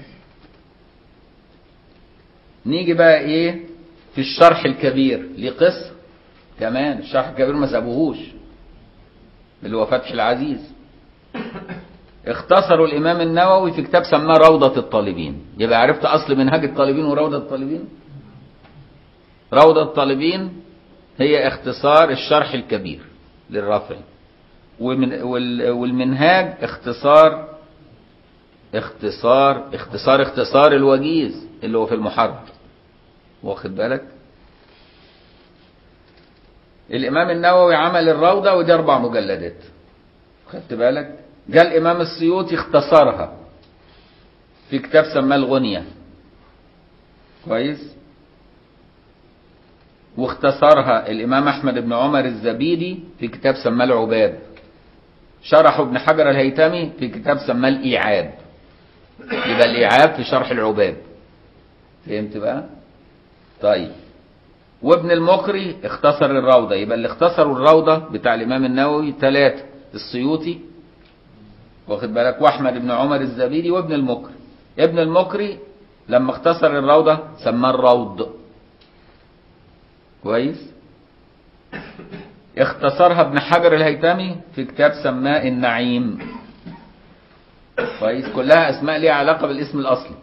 نيجي بقى ايه في الشرح الكبير ليه قصه كمان الشرح الكبير ما سابوهوش اللي هو فتح العزيز اختصروا الامام النووي في كتاب سماه روضة الطالبين يبقى عرفت اصل منهج الطالبين وروضة الطالبين روضة الطالبين هي اختصار الشرح الكبير للرافعي ومن وال- والمنهاج اختصار اختصار اختصار اختصار الوجيز اللي هو في المحرر واخد بالك الامام النووي عمل الروضة ودي اربع مجلدات خدت بالك جاء الامام السيوطي اختصرها في كتاب سماه الغنية كويس واختصرها الامام احمد بن عمر الزبيدي في كتاب سماه العباد شرحه ابن حجر الهيتمي في كتاب سماه الايعاب يبقى الايعاب في شرح العباد فهمت بقى طيب وابن المقري اختصر الروضة يبقى اللي اختصروا الروضة بتاع الامام النووي ثلاثة السيوطي واخد بالك واحمد بن عمر الزبيدي وابن المقري ابن المقري لما اختصر الروضة سماه الروض كويس اختصرها ابن حجر الهيتمي في كتاب سماه النعيم كويس كلها اسماء ليها علاقة بالاسم الاصلي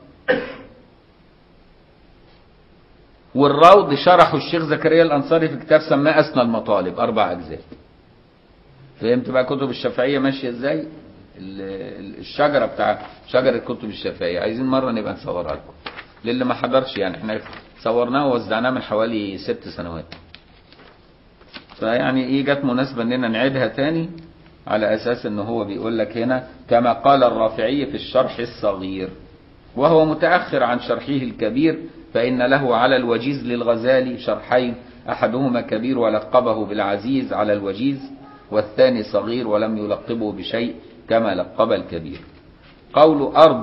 والروض شرحه الشيخ زكريا الانصاري في كتاب سماه اسنى المطالب اربع اجزاء فهمت بقى كتب الشافعيه ماشيه ازاي ال- ال- الشجره بتاع شجره كتب الشافعيه عايزين مره نبقى نصورها لكم للي ما حضرش يعني احنا صورناه ووزعناه من حوالي ست سنوات فيعني ايه جت مناسبه اننا نعيدها تاني على اساس ان هو بيقول لك هنا كما قال الرافعي في الشرح الصغير وهو متأخر عن شرحه الكبير فإن له على الوجيز للغزالي شرحين أحدهما كبير ولقبه بالعزيز على الوجيز والثاني صغير ولم يلقبه بشيء كما لقب الكبير قول أرض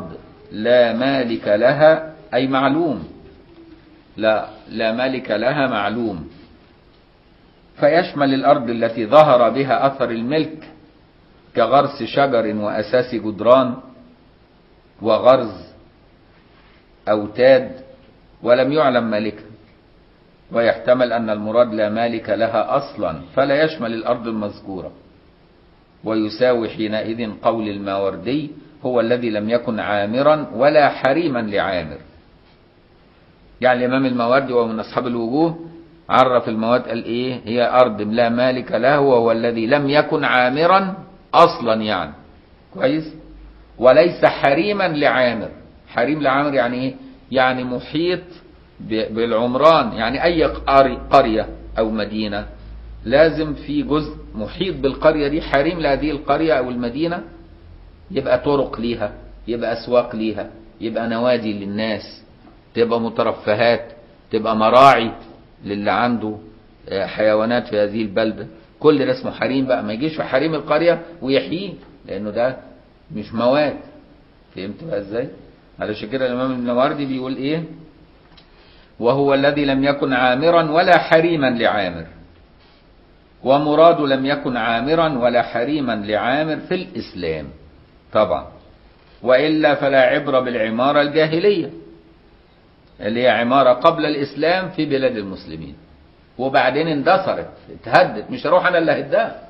لا مالك لها أي معلوم لا لا مالك لها معلوم فيشمل الأرض التي ظهر بها أثر الملك كغرس شجر وأساس جدران وغرز أوتاد ولم يعلم مالكها ويحتمل أن المراد لا مالك لها أصلا فلا يشمل الأرض المذكورة ويساوي حينئذ قول الماوردي هو الذي لم يكن عامرا ولا حريما لعامر يعني الإمام الماوردي وهو من أصحاب الوجوه عرف المواد قال إيه هي أرض لا مالك له وهو الذي لم يكن عامرا أصلا يعني كويس وليس حريما لعامر حريم لعامر يعني إيه يعني محيط ب- بالعمران يعني أي قري- قرية أو مدينة لازم في جزء محيط بالقرية دي حريم لهذه القرية أو المدينة يبقى طرق ليها يبقى أسواق ليها يبقى نوادي للناس تبقى مترفهات تبقى مراعي للي عنده آه، حيوانات في هذه البلدة كل ده اسمه حريم بقى ما يجيش في حريم القرية ويحييه لأنه ده مش مواد فهمت بقى ازاي علشان كده الإمام النواردي بيقول إيه وهو الذي لم يكن عامرا ولا حريما لعامر ومراد لم يكن عامرا ولا حريما لعامر في الإسلام طبعا وإلا فلا عبرة بالعمارة الجاهلية اللي هي عمارة قبل الإسلام في بلاد المسلمين وبعدين اندثرت اتهدت مش هروح أنا اللي هدها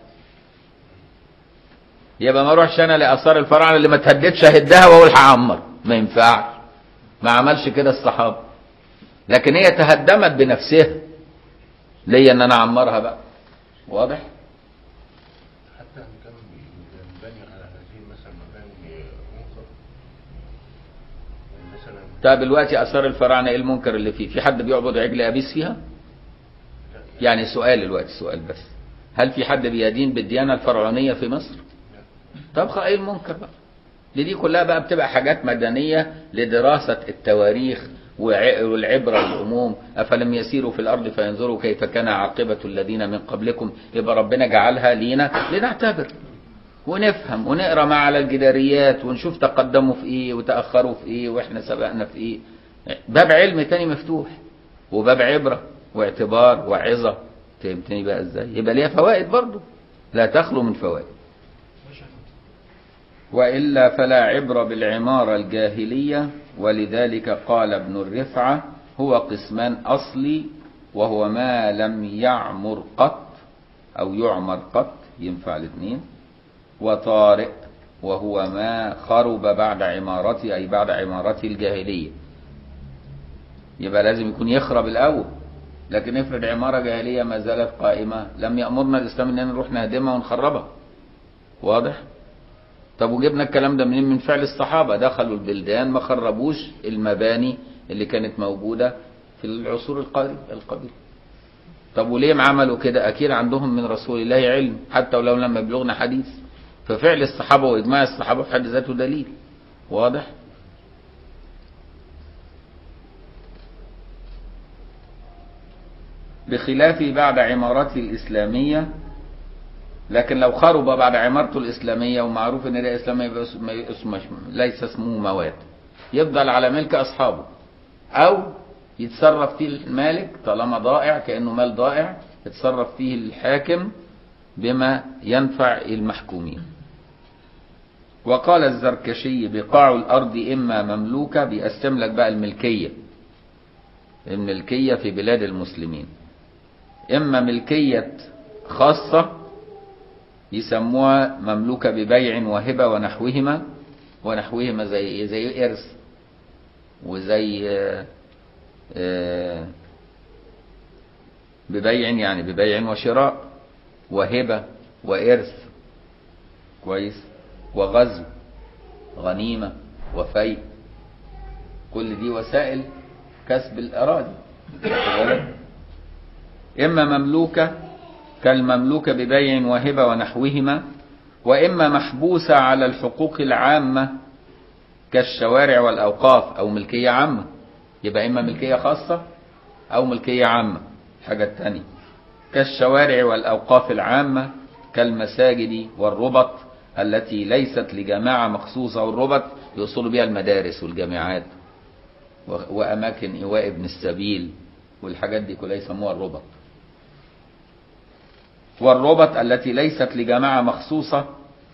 يبقى ما اروحش انا لاثار الفراعنه اللي ما اتهدتش اهدها واقول هعمر ما ينفعش ما عملش كده الصحابه لكن هي تهدمت بنفسها ليا ان انا اعمرها بقى واضح حتى ان كان بينبني على هذه مثلا مباني منكر يعني مثلا طب دلوقتي اثار الفراعنه ايه المنكر اللي فيه في حد بيعبد عجل ابيس فيها لا يعني سؤال دلوقتي سؤال بس هل في حد بيدين بالديانه الفرعونيه في مصر طب خ- ايه المنكر بقى دي دي كلها بقى بتبقى حاجات مدنية لدراسة التواريخ وع- والعبرة للعموم أفلم يسيروا في الأرض فينظروا كيف كان عاقبة الذين من قبلكم يبقى ربنا جعلها لينا لنعتبر ونفهم ونقرا ما على الجداريات ونشوف تقدموا في ايه وتأخروا في ايه واحنا سبقنا في ايه باب علم تاني مفتوح وباب عبرة واعتبار وعظة فهمتني بقى ازاي يبقى ليها فوائد برضو لا تخلو من فوائد وإلا فلا عبر بالعمارة الجاهلية ولذلك قال ابن الرفعة هو قسمان أصلي وهو ما لم يعمر قط أو يعمر قط ينفع الاثنين وطارئ وهو ما خرب بعد عمارته أي بعد عمارته الجاهلية يبقى لازم يكون يخرب الأول لكن افرض عمارة جاهلية ما زالت قائمة لم يأمرنا الإسلام أننا نروح نهدمها ونخربها واضح؟ طب وجبنا الكلام ده منين من فعل الصحابة دخلوا البلدان ما خربوش المباني اللي كانت موجودة في العصور القريبة القبيلة طب وليه ما عملوا كده أكيد عندهم من رسول الله علم حتى ولو لم يبلغنا حديث ففعل الصحابة وإجماع الصحابة في حد ذاته دليل واضح بخلاف بعد عمارته الإسلامية لكن لو خرب بعد عمارته الإسلامية ومعروف إن ده إسلامي يبقى اسم- ما اسمه ليس اسمه مواد يفضل على ملك أصحابه أو يتصرف فيه المالك طالما ضائع كأنه مال ضائع يتصرف فيه الحاكم بما ينفع المحكومين وقال الزركشي بقاع الأرض إما مملوكة بيقسم لك بقى الملكية الملكية في بلاد المسلمين إما ملكية خاصة يسموها مملوكة ببيع وهبة ونحوهما ونحوهما زي ايه زي إرث وزي آه، آه، ببيع يعني ببيع وشراء وهبة وإرث كويس وغزو غنيمة وفيء كل دي وسائل كسب الأراضي واخد بالك؟ إما مملوكة كالمملوكة ببيع وهبة ونحوهما وإما محبوسة على الحقوق العامة كالشوارع والأوقاف أو ملكية عامة يبقى إما ملكية خاصة أو ملكية عامة حاجة تانية كالشوارع والأوقاف العامة كالمساجد والربط التي ليست لجماعة مخصوصة والربط يوصلوا بها المدارس والجامعات و- وأماكن إيواء ابن السبيل والحاجات دي كلها يسموها الربط والربط التي ليست لجماعة مخصوصة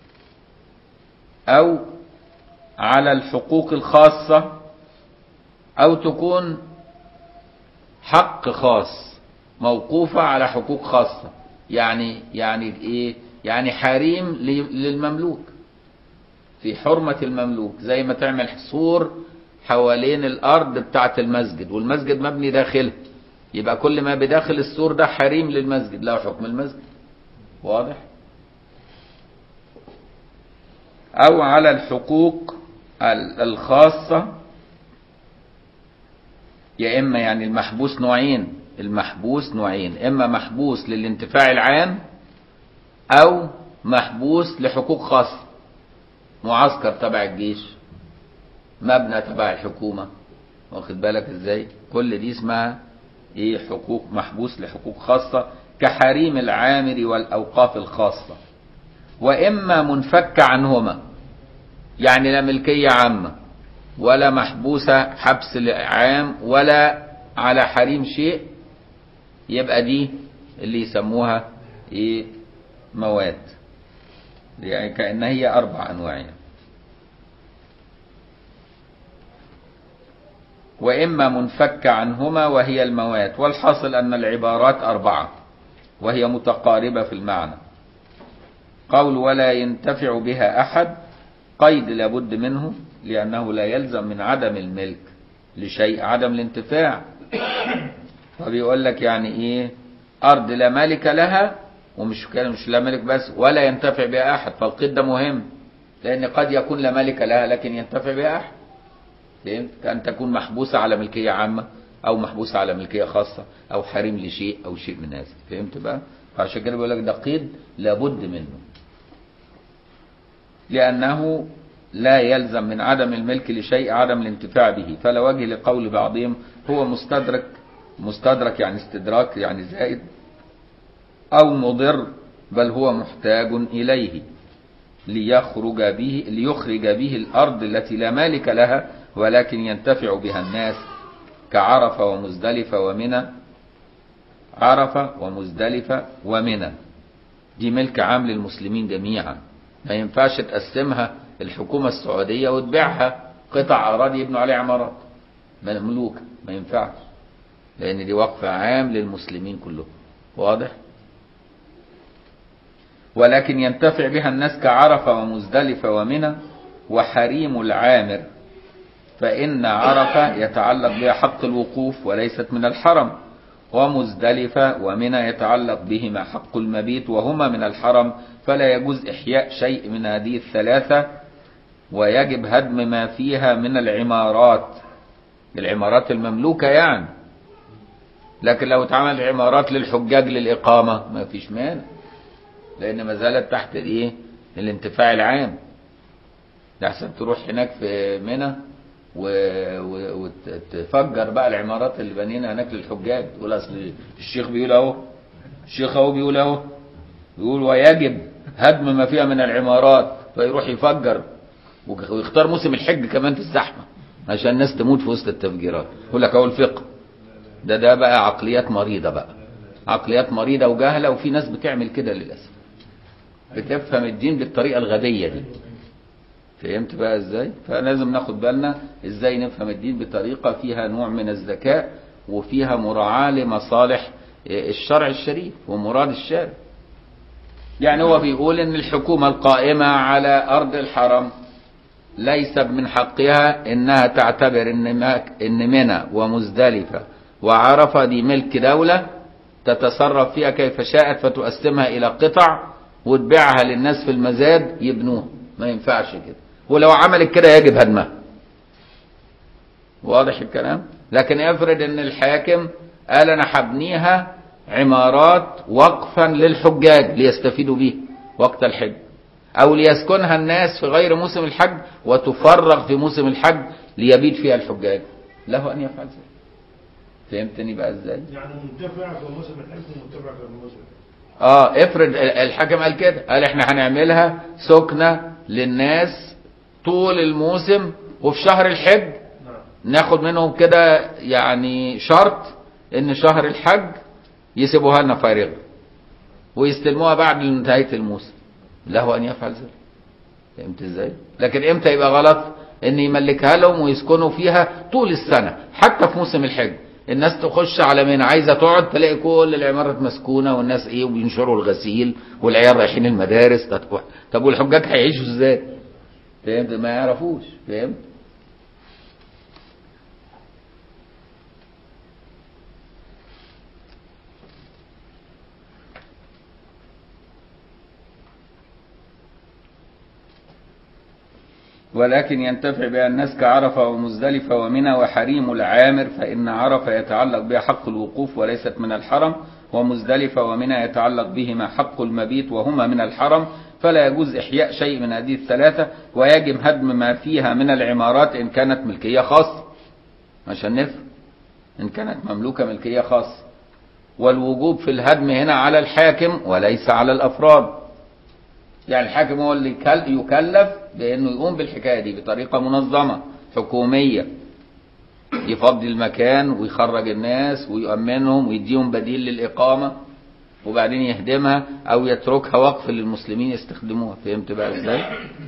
أو على الحقوق الخاصة أو تكون حق خاص موقوفة على حقوق خاصة يعني يعني إيه يعني حريم ل- للمملوك في حرمة المملوك زي ما تعمل سور حوالين الأرض بتاعة المسجد والمسجد مبني داخله يبقى كل ما بداخل السور ده حريم للمسجد له حكم المسجد واضح أو على الحقوق ال- الخاصة يا إما يعني المحبوس نوعين المحبوس نوعين إما محبوس للانتفاع العام أو محبوس لحقوق خاصة معسكر تبع الجيش مبنى تبع الحكومة واخد بالك ازاي كل دي اسمها ايه حقوق محبوس لحقوق خاصة كحريم العامر والأوقاف الخاصة وإما منفك عنهما يعني لا ملكية عامة ولا محبوسة حبس عام ولا على حريم شيء يبقى دي اللي يسموها ايه مواد يعني كأنها هي أربع أنواع يعني. وإما منفك عنهما وهي الموات والحاصل أن العبارات أربعة وهي متقاربة في المعنى قول ولا ينتفع بها أحد قيد لابد منه لأنه لا يلزم من عدم الملك لشيء عدم الانتفاع فبيقول لك يعني إيه أرض لا مالك لها ومش كان مش لا مالك بس ولا ينتفع بها أحد فالقيد ده مهم لأن قد يكون لا مالك لها لكن ينتفع بها أحد فهمت كأن تكون محبوسة على ملكية عامة أو محبوسة على ملكية خاصة أو حريم لشيء أو شيء من هذا فهمت بقى فعشان كده بيقول لك ده قيد لابد منه لأنه لا يلزم من عدم الملك لشيء عدم الانتفاع به فلا وجه لقول بعضهم هو مستدرك مستدرك يعني استدراك يعني زائد أو مضر بل هو محتاج إليه ليخرج به ليخرج به الأرض التي لا مالك لها ولكن ينتفع بها الناس كعرفة ومزدلفة ومنى عرفة ومزدلفة ومنى دي ملك عام للمسلمين جميعا ما ينفعش تقسمها الحكومة السعودية وتبيعها قطع أراضي يبنوا عليها عمارات مملوكة ما ينفعش لأن دي وقف عام للمسلمين كلهم واضح؟ ولكن ينتفع بها الناس كعرفة ومزدلفة ومنى وحريم العامر فإن عرفة يتعلق بها حق الوقوف وليست من الحرم ومزدلفة ومنى يتعلق بهما حق المبيت وهما من الحرم فلا يجوز إحياء شيء من هذه الثلاثة ويجب هدم ما فيها من العمارات العمارات المملوكة يعني لكن لو اتعمل عمارات للحجاج للإقامة ما فيش مانع لأن ما زالت تحت الإيه الانتفاع العام ده أحسن تروح هناك في منى و- وتفجر بقى العمارات اللي بنينا هناك للحجاج تقول اصل الشيخ بيقول اهو الشيخ اهو بيقول اهو بيقول ويجب هدم ما فيها من العمارات فيروح يفجر وك- ويختار موسم الحج كمان في الزحمه عشان الناس تموت في وسط التفجيرات يقول لك اهو الفقه ده ده بقى عقليات مريضه بقى عقليات مريضه وجهله وفي ناس بتعمل كده للاسف بتفهم الدين بالطريقه الغبيه دي فهمت بقى ازاي فلازم ناخد بالنا ازاي نفهم الدين بطريقة فيها نوع من الذكاء وفيها مراعاة لمصالح الشرع الشريف ومراد الشارع يعني هو بيقول ان الحكومة القائمة على ارض الحرم ليس من حقها انها تعتبر ان ماك- ان منى ومزدلفة وعرفة دي ملك دولة تتصرف فيها كيف شاءت فتقسمها الى قطع وتبيعها للناس في المزاد يبنوها ما ينفعش كده ولو عملت كده يجب هدمها واضح الكلام لكن افرض ان الحاكم قال انا هبنيها عمارات وقفا للحجاج ليستفيدوا به وقت الحج او ليسكنها الناس في غير موسم الحج وتفرغ في موسم الحج ليبيت فيها الحجاج له ان يفعل ذلك فهمتني بقى ازاي يعني منتفع في موسم الحج ومنتفع في موسم اه افرض ال- الحاكم قال كده قال احنا هنعملها سكنة للناس طول الموسم وفي شهر الحج نعم ناخد منهم كده يعني شرط ان شهر الحج يسيبوها لنا فارغة ويستلموها بعد نهاية الموسم له ان يفعل ذلك فهمت ازاي لكن امتى يبقى غلط ان يملكها لهم ويسكنوا فيها طول السنة حتى في موسم الحج الناس تخش على منى عايزه تقعد تلاقي كل العمارات مسكونه والناس ايه وبينشروا الغسيل والعيال رايحين المدارس طب طب والحجاج هيعيشوا ازاي؟ فهمت ما يعرفوش فهمت؟ ولكن ينتفع بها الناس كعرفة ومزدلفة ومنى وحريم العامر فإن عرفة يتعلق بها حق الوقوف وليست من الحرم ومزدلفة ومنى يتعلق بهما حق المبيت وهما من الحرم فلا يجوز إحياء شيء من هذه الثلاثة ويجب هدم ما فيها من العمارات إن كانت ملكية خاصة عشان نفهم إن كانت مملوكة ملكية خاصة والوجوب في الهدم هنا على الحاكم وليس على الأفراد يعني الحاكم هو اللي يكل- يكلف بانه يقوم بالحكايه دي بطريقه منظمه حكوميه يفضي المكان ويخرج الناس ويؤمنهم ويديهم بديل للاقامه وبعدين يهدمها او يتركها وقف للمسلمين يستخدموها فهمت بقى ازاي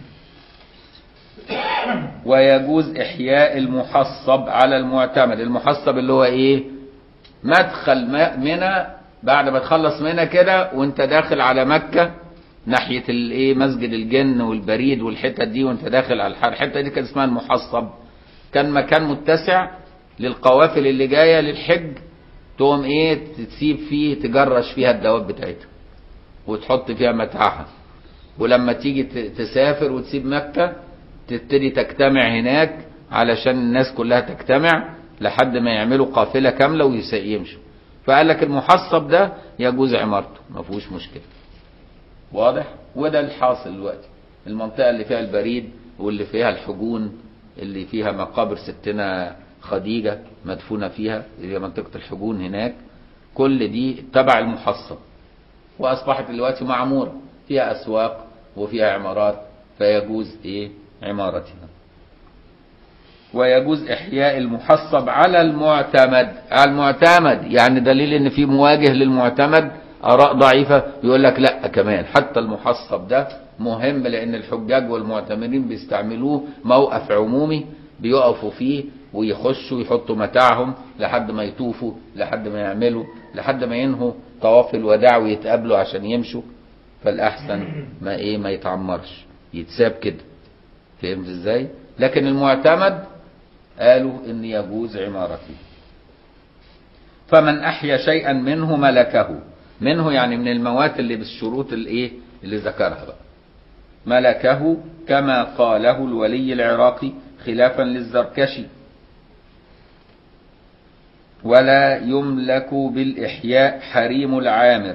ويجوز احياء المحصب على المعتمد المحصب اللي هو ايه مدخل ما- منى بعد ما تخلص منى كده وانت داخل على مكة ناحية الايه مسجد الجن والبريد والحتة دي وانت داخل على الحر الحتة دي كان اسمها المحصب كان مكان متسع للقوافل اللي جاية للحج تقوم ايه تسيب فيه تجرش فيها الدواب بتاعتها وتحط فيها متاعها ولما تيجي ت- تسافر وتسيب مكة تبتدي تجتمع هناك علشان الناس كلها تجتمع لحد ما يعملوا قافلة كاملة ويمشوا فقال لك المحصب ده يجوز عمارته ما فيهوش مشكلة واضح وده الحاصل دلوقتي المنطقة اللي فيها البريد واللي فيها الحجون اللي فيها مقابر ستنا خديجة مدفونة فيها اللي هي منطقة الحجون هناك كل دي تبع المحصب واصبحت دلوقتي معموره فيها اسواق وفيها عمارات فيجوز ايه عمارتها ويجوز احياء المحصب على المعتمد على المعتمد يعني دليل ان في مواجه للمعتمد اراء ضعيفه يقول لك لا كمان حتى المحصب ده مهم لان الحجاج والمعتمرين بيستعملوه موقف عمومي بيقفوا فيه ويخشوا يحطوا متاعهم لحد ما يطوفوا لحد ما يعملوا لحد ما ينهوا طواف الوداع ويتقابلوا عشان يمشوا فالاحسن ما ايه ما يتعمرش يتساب كده فهمت ازاي لكن المعتمد قالوا ان يجوز عمارته فمن احيا شيئا منه ملكه منه يعني من الموات اللي بالشروط الايه اللي ذكرها بقى ملكه كما قاله الولي العراقي خلافا للزركشي ولا يملك بالإحياء حريم العامر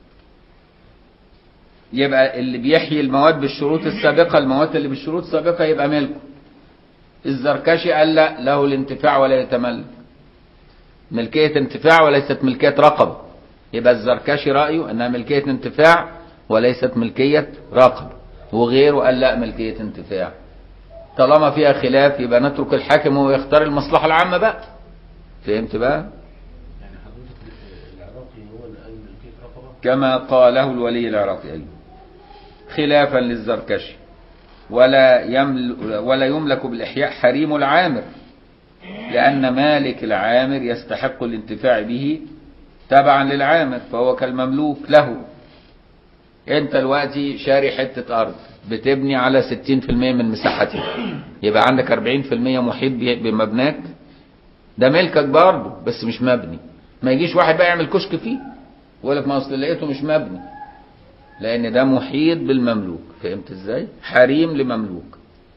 يبقى اللي بيحيي المواد بالشروط السابقة المواد اللي بالشروط السابقة يبقى ملكه الزركشي قال لا له الانتفاع ولا يتملك ملكية انتفاع وليست ملكية رقبة يبقى الزركشي رأيه انها ملكية انتفاع وليست ملكية رقبة وغيره قال لا ملكية انتفاع طالما فيها خلاف يبقى نترك الحاكم وهو يختار المصلحة العامة بقى فهمت بقى يعني حضرتك العراقي هو اللي قال ملكية رقبة كما قاله الولي العراقي أيضا خلافا للزركشي ولا يمل ولا يملك بالإحياء حريم العامر لأن مالك العامر يستحق الانتفاع به تبعا للعامر فهو كالمملوك له انت دلوقتي شاري حتة أرض بتبني على 60% من مساحتها يبقى عندك 40% محيط ب- بمبناك ده ملكك برضه بس مش مبني ما يجيش واحد بقى يعمل كشك فيه يقول لك ما اصل لقيته مش مبني لان ده محيط بالمملوك فهمت ازاي حريم لمملوك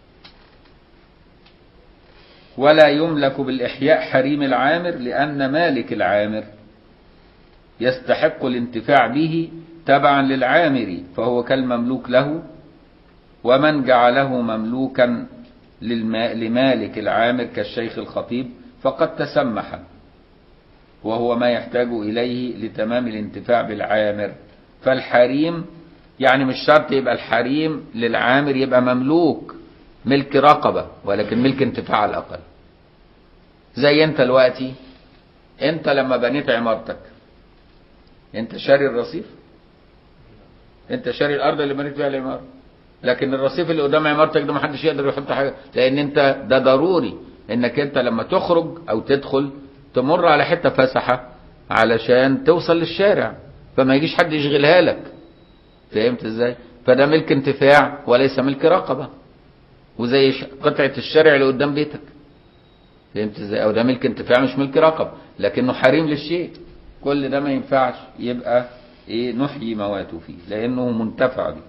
ولا يملك بالاحياء حريم العامر لان مالك العامر يستحق الانتفاع به تبعا للعامر فهو كالمملوك له ومن جعله مملوكا للما- لمالك العامر كالشيخ الخطيب فقد تسمح وهو ما يحتاج إليه لتمام الانتفاع بالعامر فالحريم يعني مش شرط يبقى الحريم للعامر يبقى مملوك ملك رقبة ولكن ملك انتفاع على الأقل زي انت دلوقتي انت لما بنيت عمارتك انت شاري الرصيف انت شاري الارض اللي بنيت فيها العماره لكن الرصيف اللي قدام عمارتك ده محدش يقدر يحط حاجه لان انت ده ضروري انك انت لما تخرج او تدخل تمر على حته فسحه علشان توصل للشارع فما يجيش حد يشغلها لك فهمت ازاي فده ملك انتفاع وليس ملك رقبه وزي ش- قطعه الشارع اللي قدام بيتك فهمت ازاي او ده ملك انتفاع مش ملك رقبه لكنه حريم للشيء كل ده ما ينفعش يبقى ايه نحيي مواته فيه لانه منتفع به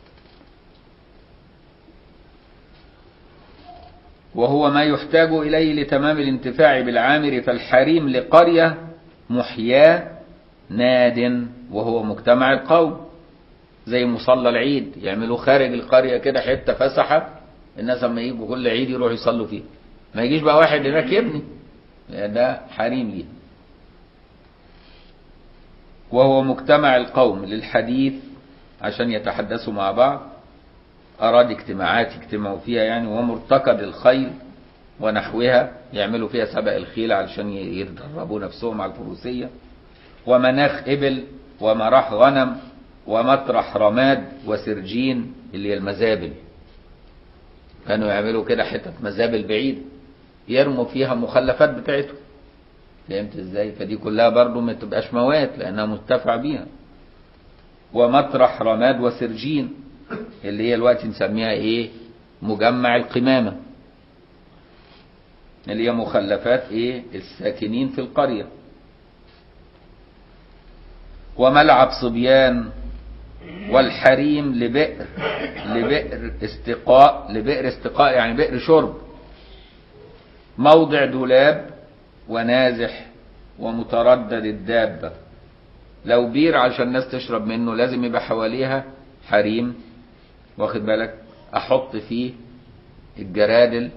وهو ما يحتاج إليه لتمام الانتفاع بالعامر فالحريم لقرية محياه ناد وهو مجتمع القوم زي مصلى العيد يعملوا خارج القرية كده حتة فسحة الناس لما يجوا كل عيد يروحوا يصلوا فيها ما يجيش بقى واحد هناك يبني ده حريم ليه وهو مجتمع القوم للحديث عشان يتحدثوا مع بعض أراد اجتماعات يجتمعوا فيها يعني ومرتكب الخيل ونحوها يعملوا فيها سبق الخيل علشان يدربوا نفسهم على الفروسية ومناخ إبل ومراح غنم ومطرح رماد وسرجين اللي هي المزابل كانوا يعملوا كده حتة مزابل بعيد يرموا فيها مخلفات بتاعتهم فهمت ازاي فدي كلها برضو ما تبقاش موات لانها مستفع بيها ومطرح رماد وسرجين اللي هي الوقت نسميها ايه مجمع القمامة اللي هي مخلفات ايه الساكنين في القرية وملعب صبيان والحريم لبئر لبئر استقاء لبئر استقاء يعني بئر شرب موضع دولاب ونازح ومتردد الدابة لو بير عشان الناس تشرب منه لازم يبقى حواليها حريم واخد بالك احط فيه الجرادل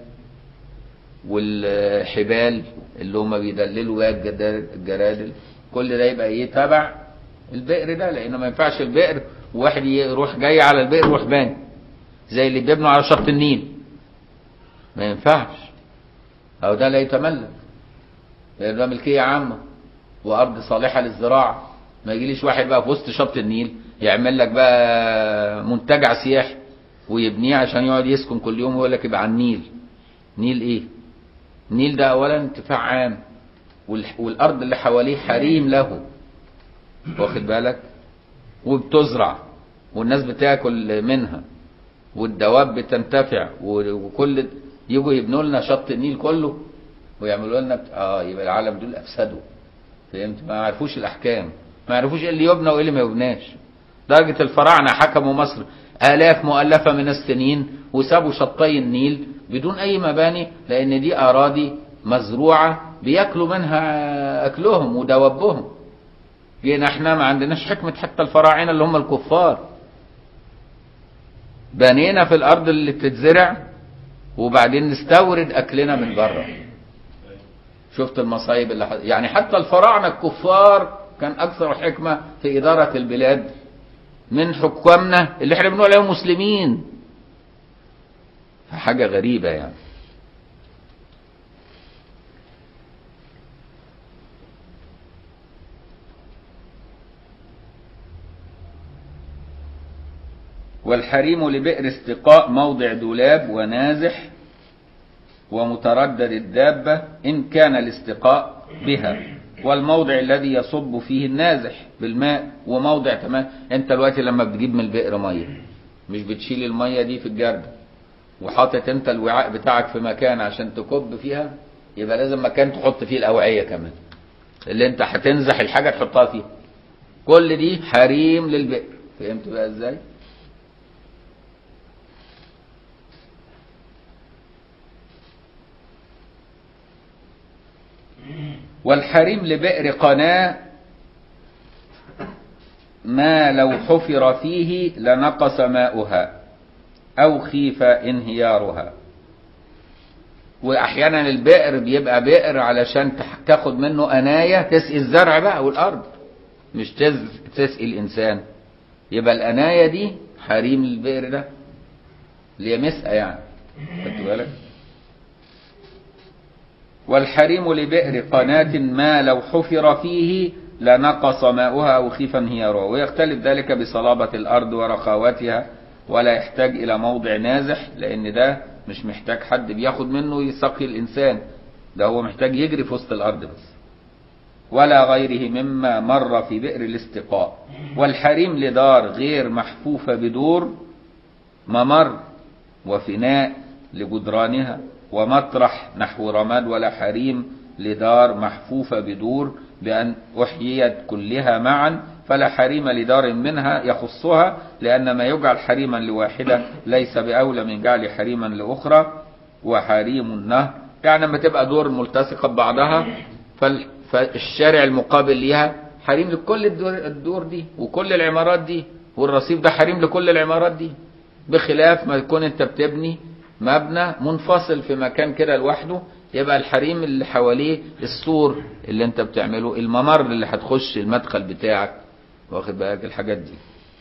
والحبال اللي هم بيدللوا بيها الجدا- الجرادل كل ده يبقى ايه تبع البئر ده لانه ما ينفعش البئر وواحد يروح جاي على البئر يروح باني زي اللي بيبنوا على شط النيل ما ينفعش او ده لا يتملك لان ده ملكيه عامه وارض صالحه للزراعه ما يجيليش واحد بقى في وسط شط النيل يعمل لك بقى منتجع سياحي ويبنيه عشان يقعد يسكن كل يوم ويقول لك يبقى على النيل نيل ايه النيل ده اولا انتفاع عام والح- والارض اللي حواليه حريم له واخد بالك وبتزرع والناس بتاكل منها والدواب بتنتفع و- وكل يجوا يبنوا لنا شط النيل كله ويعملوا لنا بت... اه يبقى العالم دول افسدوا فهمت ما يعرفوش الاحكام ما يعرفوش ايه اللي يبنى وايه اللي ما يبناش درجة الفراعنة حكموا مصر آلاف مؤلفة من السنين وسابوا شطي النيل بدون أي مباني لأن دي أراضي مزروعة بياكلوا منها أكلهم ودوابهم جينا احنا ما عندناش حكمة حتى الفراعنة اللي هم الكفار بنينا في الأرض اللي بتتزرع وبعدين نستورد أكلنا من بره شفت المصايب اللي حص... يعني حتى الفراعنة الكفار كان أكثر حكمة في إدارة البلاد من حكامنا اللي احنا بنقول عليهم مسلمين حاجة غريبة يعني والحريم لبئر استقاء موضع دولاب ونازح ومتردد الدابة إن كان الاستقاء بها والموضع الذي يصب فيه النازح بالماء وموضع تمام انت دلوقتي لما بتجيب من البئر ميه مش بتشيل الميه دي في الجردة وحاطط انت الوعاء بتاعك في مكان عشان تكب فيها يبقى لازم مكان تحط فيه الاوعية كمان اللي انت هتنزح الحاجة تحطها فيها كل دي حريم للبئر فهمت بقى ازاي والحريم لبئر قناة ما لو حفر فيه لنقص ماؤها أو خيف انهيارها وأحيانا البئر بيبقى بئر علشان تح- تاخد منه أناية تسقي الزرع بقى والأرض مش تز- تسقي الإنسان يبقى الأناية دي حريم البئر ده اللي هي مسقى يعني خدت بالك والحريم لبئر قناة ما لو حفر فيه لنقص ماؤها أو خيف انهيارها ويختلف ذلك بصلابة الأرض ورخاوتها ولا يحتاج إلى موضع نازح لأن ده مش محتاج حد بياخد منه يسقي الإنسان ده هو محتاج يجري في وسط الأرض بس ولا غيره مما مر في بئر الاستقاء والحريم لدار غير محفوفة بدور ممر وفناء لجدرانها ومطرح نحو رماد ولا حريم لدار محفوفة بدور بأن أحييت كلها معا فلا حريم لدار منها يخصها لأن ما يجعل حريما لواحدة ليس بأولى من جعل حريما لأخرى وحريم النهر يعني لما تبقى دور ملتصقة ببعضها فال- فالشارع المقابل ليها حريم لكل الدور, الدور دي وكل العمارات دي والرصيف ده حريم لكل العمارات دي بخلاف ما يكون انت بتبني مبنى منفصل في مكان كده لوحده يبقى الحريم اللي حواليه السور اللي انت بتعمله الممر اللي هتخش المدخل بتاعك واخد بالك الحاجات دي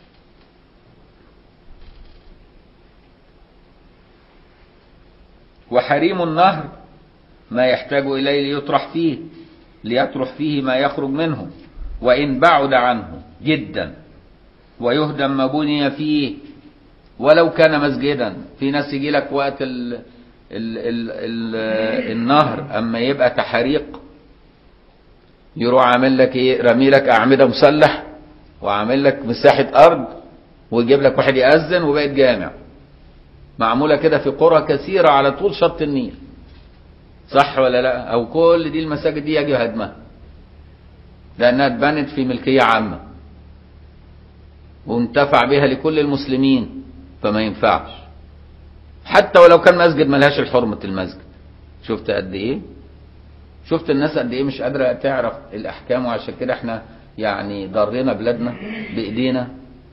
وحريم النهر ما يحتاج إليه ليطرح فيه ليطرح فيه ما يخرج منه وإن بعد عنه جدا ويهدم ما بني فيه ولو كان مسجدا في ناس يجي لك وقت ال ال ال ال النهر أما يبقى تحريق يروح عامل لك ايه رامي لك أعمدة مسلح وعامل لك مساحة أرض ويجيب لك واحد يأذن وبقت جامع معمولة كده في قرى كثيرة على طول شط النيل صح ولا لا او كل دي المساجد دي يجي هدمها لانها اتبنت في ملكية عامة وانتفع بها لكل المسلمين فما ينفعش حتى ولو كان مسجد ملهاش الحرمة المسجد شفت قد ايه شفت الناس قد ايه مش قادرة تعرف الاحكام وعشان كده احنا يعني ضرينا بلادنا بايدينا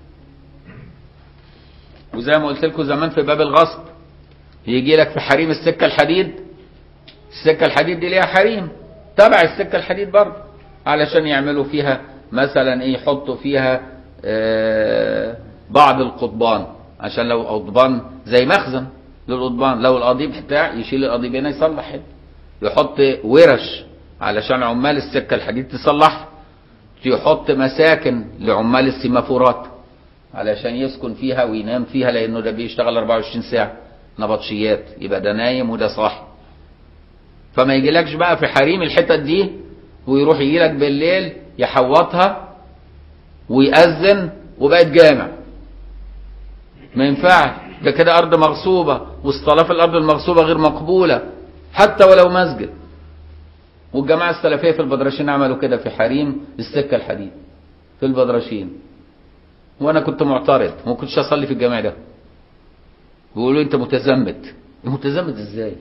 وزي ما قلت لكم زمان في باب الغصب يجي لك في حريم السكة الحديد السكة الحديد دي ليها حريم تبع السكة الحديد برضه علشان يعملوا فيها مثلا ايه يحطوا فيها آه بعض القضبان عشان لو قضبان زي مخزن للقضبان لو القضيب بتاع يشيل القضيب هنا يصلح هنا يحط ورش علشان عمال السكة الحديد تصلح يحط مساكن لعمال السيمافورات علشان يسكن فيها وينام فيها لانه ده بيشتغل 24 ساعة نبطشيات يبقى ده نايم وده صاحي فما يجيلكش بقى في حريم الحتت دي ويروح يجيلك بالليل يحوطها ويأذن وبقت جامع ما ينفعش ده كده أرض مغصوبة والصلاة في الأرض المغصوبة غير مقبولة حتى ولو مسجد والجماعة السلفية في البدرشين عملوا كده في حريم السكة الحديد في البدرشين وأنا كنت معترض ما كنتش أصلي في الجامع ده بيقولوا أنت متزمت متزمت إزاي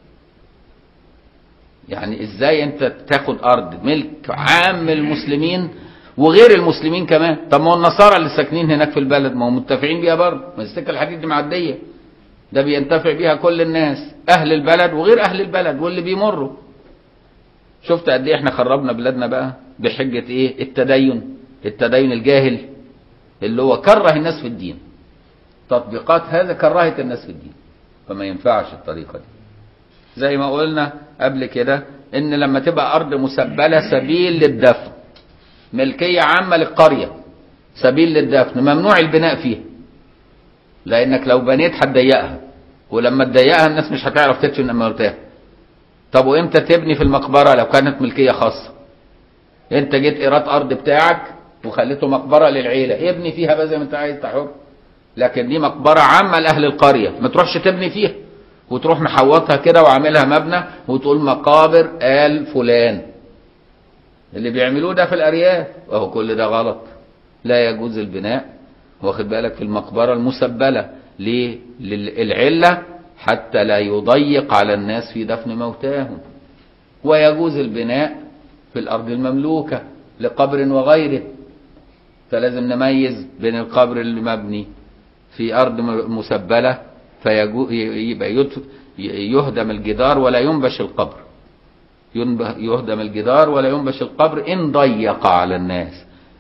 يعني ازاي انت تاخد ارض ملك عام المسلمين وغير المسلمين كمان طب ما هو النصارى اللي ساكنين هناك في البلد ما هم متفقين بيها برضه ما السكه الحديد دي معديه ده بينتفع بيها كل الناس اهل البلد وغير اهل البلد واللي بيمروا شفت قد ايه احنا خربنا بلادنا بقى بحجه ايه التدين التدين الجاهل اللي هو كره الناس في الدين تطبيقات هذا كرهت الناس في الدين فما ينفعش الطريقه دي زي ما قلنا قبل كده ان لما تبقى ارض مسبله سبيل للدفن ملكيه عامه للقريه سبيل للدفن ممنوع البناء فيها لانك لو بنيت هتضيقها ولما تضيقها الناس مش هتعرف تدفن امواتها طب وامتى تبني في المقبره لو كانت ملكيه خاصه انت جيت ايراد ارض بتاعك وخليته مقبره للعيله ابني فيها بقى زي ما انت عايز تحر لكن دي مقبره عامه لاهل القريه ما تروحش تبني فيها وتروح محوطها كده وعاملها مبنى وتقول مقابر آل فلان اللي بيعملوه ده في الأرياف وهو كل ده غلط لا يجوز البناء واخد بالك في المقبرة المسبلة ليه للعلة حتى لا يضيق على الناس في دفن موتاهم ويجوز البناء في الأرض المملوكة لقبر وغيره فلازم نميز بين القبر المبني في أرض مسبلة فيبقى يهدم الجدار ولا ينبش القبر يهدم الجدار ولا ينبش القبر إن ضيق على الناس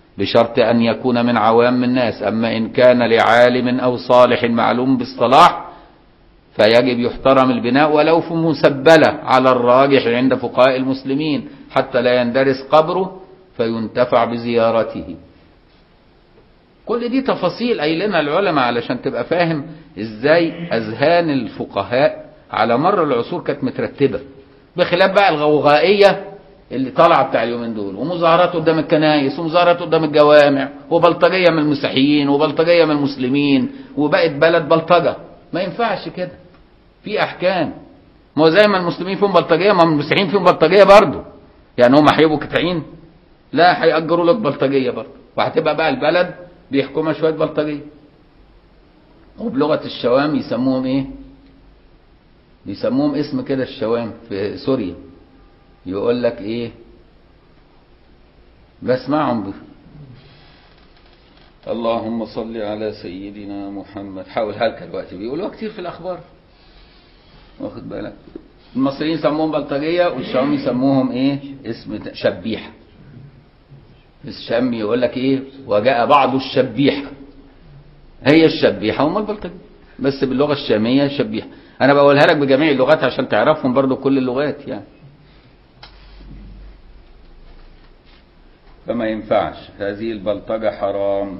بشرط أن يكون من عوام الناس أما إن كان لعالم أو صالح معلوم بالصلاح فيجب يحترم البناء ولو في مسبلة على الراجح عند فقهاء المسلمين حتى لا يندرس قبره فينتفع بزيارته كل دي تفاصيل قايلينها العلماء علشان تبقى فاهم ازاي اذهان الفقهاء على مر العصور كانت مترتبه بخلاف بقى الغوغائيه اللي طالعه بتاع اليومين دول ومظاهرات قدام الكنائس ومظاهرات قدام الجوامع وبلطجيه من المسيحيين وبلطجيه من المسلمين وبقت بلد بلطجه ما ينفعش كده في احكام ما هو زي ما المسلمين فيهم بلطجيه ما المسيحيين فيهم بلطجيه برضه يعني هم هيبقوا كتعين لا هيأجروا لك بلطجيه برضه وهتبقى بقى البلد بيحكمها شويه بلطجيه وبلغه الشوام يسموهم ايه بيسموهم اسم كده الشوام في سوريا يقول لك ايه بسمعهم ب... اللهم صل على سيدنا محمد حاول هلك دلوقتي بيقولوها كتير في الاخبار واخد بالك المصريين يسموهم بلطجيه والشام يسموهم ايه اسم ت- شبيحه الشام يقول لك ايه وجاء بعض الشبيحه هي الشبيحه هم البلطجيه بس باللغه الشاميه شبيحه انا بقولها لك بجميع اللغات عشان تعرفهم برضو كل اللغات يعني فما ينفعش هذه البلطجة حرام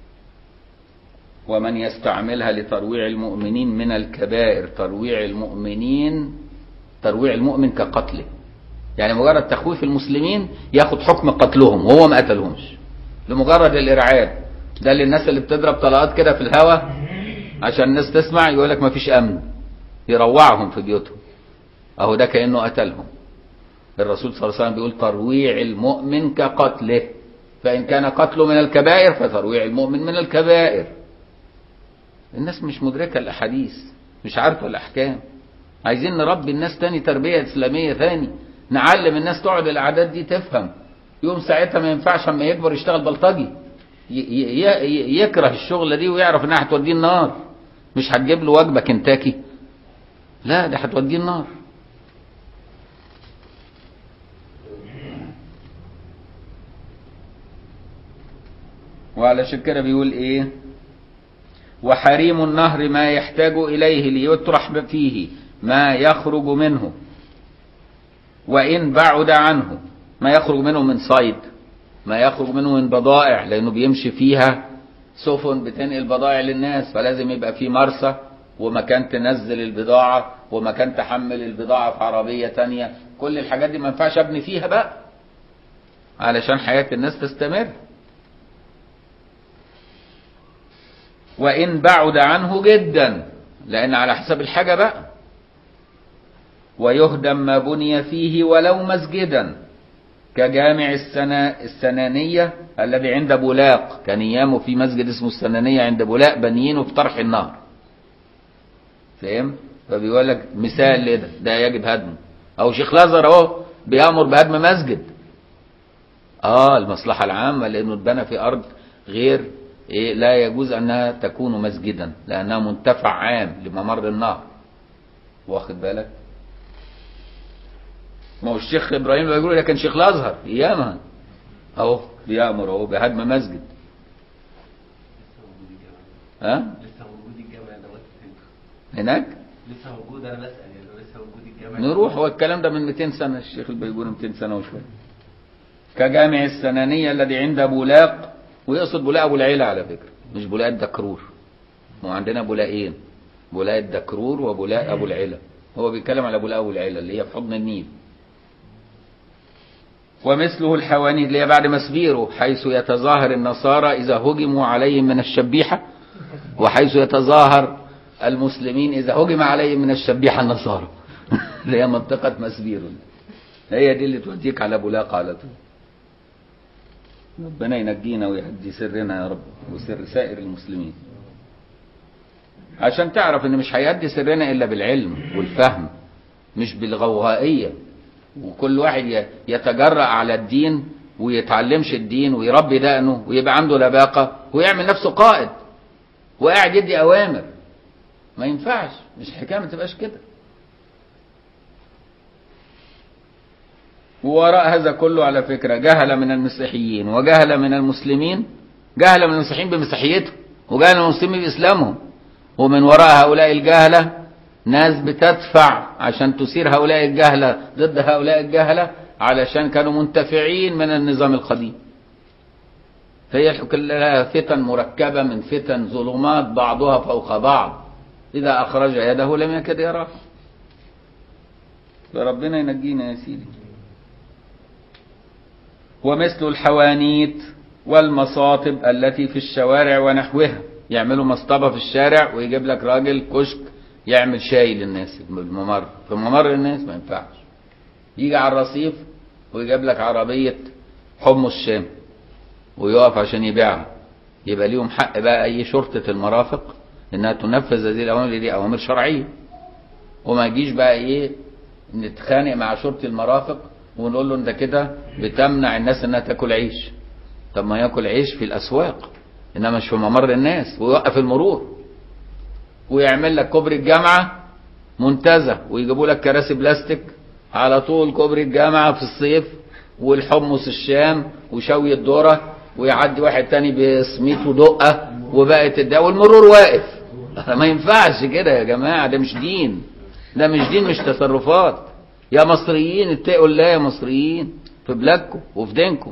ومن يستعملها لترويع المؤمنين من الكبائر ترويع المؤمنين ترويع المؤمن كقتله يعني مجرد تخويف المسلمين ياخد حكم قتلهم وهو ما قتلهمش لمجرد الارعاب ده للناس اللي بتضرب طلقات كده في الهوا عشان الناس تسمع يقول لك ما فيش امن يروعهم في بيوتهم اهو ده كانه قتلهم الرسول صلى الله عليه وسلم بيقول ترويع المؤمن كقتله فإن كان قتله من الكبائر فترويع المؤمن من الكبائر الناس مش مدركة الأحاديث مش عارفة الأحكام عايزين نربي الناس تاني تربية إسلامية ثاني نعلم الناس تقعد الأعداد دي تفهم يوم ساعتها ما ينفعش اما يكبر يشتغل بلطجي ي- ي- ي- يكره الشغلة دي ويعرف انها هتوديه النار مش هتجيب له وجبة كنتاكي لا ده هتوديه النار وعلشان كده بيقول ايه وحريم النهر ما يحتاج اليه ليطرح فيه ما يخرج منه وان بعد عنه ما يخرج منه من صيد ما يخرج منه من بضائع لانه بيمشي فيها سفن بتنقل بضائع للناس فلازم يبقى في مرسى ومكان تنزل البضاعة ومكان تحمل البضاعة في عربية تانية كل الحاجات دي ما ينفعش ابني فيها بقى علشان حياة الناس تستمر وإن بعد عنه جدا لأن على حسب الحاجة بقى ويهدم ما بني فيه ولو مسجدا كجامع السنا السنانية الذي عند بولاق كان ايامه في مسجد اسمه السنانية عند بولاق بنيينه في طرح النهر فاهم فبيقول لك مثال لده ده يجب هدمه او شيخ لازر اهو بيامر بهدم مسجد اه المصلحة العامة لانه اتبنى في ارض غير إيه لا يجوز انها تكون مسجدا لانها منتفع عام لممر النهر واخد بالك ما هو الشيخ ابراهيم بيقول ده كان شيخ الازهر ايامها اهو بيامر اهو بهدم مسجد ها لسه موجود الجامع دوت هناك لسه موجود انا بسال يعني لسه موجود الجامع نروح هو الكلام ده من 200 سنه الشيخ البيجوري 200 سنه وشويه كجامع السنانيه الذي عند بولاق ويقصد بولاق ابو العيله على فكره مش بولاق الدكرور ما هو عندنا بولاقين بولاق الدكرور وبولاق ابو العيله هو بيتكلم على بولاق ابو العيله اللي هي في حضن النيل ومثله الحوانيت اللي هي بعد مسبيره حيث يتظاهر النصارى إذا هجموا عليهم من الشبيحة وحيث يتظاهر المسلمين إذا هجم عليهم من الشبيحة النصارى اللي هي منطقة مسبير هي دي اللي توديك على بلاقة على طول ربنا ينجينا ويهدي سرنا يا رب وسر سائر المسلمين عشان تعرف ان مش هيهدي سرنا الا بالعلم والفهم مش بالغوغائيه وكل واحد ي- يتجرأ على الدين ويتعلمش الدين ويربي دقنه ويبقى عنده لباقة ويعمل نفسه قائد وقاعد يدي أوامر ما ينفعش مش الحكاية ما تبقاش كده ووراء هذا كله على فكرة جهل من المسيحيين وجهل من المسلمين جهل من المسيحيين بمسيحيتهم وجهل من المسلمين بإسلامهم ومن وراء هؤلاء الجهلة ناس بتدفع عشان تثير هؤلاء الجهلة ضد هؤلاء الجهلة علشان كانوا منتفعين من النظام القديم فهي كلها فتن مركبة من فتن ظلمات بعضها فوق بعض إذا أخرج يده لم يكد يراها فربنا ينجينا يا سيدي ومثل الحوانيت والمصاطب التي في الشوارع ونحوها يعملوا مصطبة في الشارع ويجيب لك راجل كشك يعمل شاي للناس بالممر في ممر الناس ما ينفعش يجي على الرصيف ويجيب لك عربية حمص الشام ويقف عشان يبيعها يبقى ليهم حق بقى اي شرطة المرافق انها تنفذ هذه الاوامر دي اوامر شرعية وما يجيش بقى ايه نتخانق مع شرطة المرافق ونقول له انت كده بتمنع الناس انها تاكل عيش طب ما ياكل عيش في الاسواق انما مش في ممر الناس ويوقف المرور ويعمل لك كوبري الجامعة منتزه ويجيبوا لك كراسي بلاستيك على طول كوبري الجامعة في الصيف والحمص الشام وشوي الذرة ويعدي واحد تاني بسميت ودقة وبقت الد... والمرور واقف ما ينفعش كده يا جماعة ده مش دين ده مش دين مش تصرفات يا مصريين اتقوا الله يا مصريين في بلادكم وفي دينكم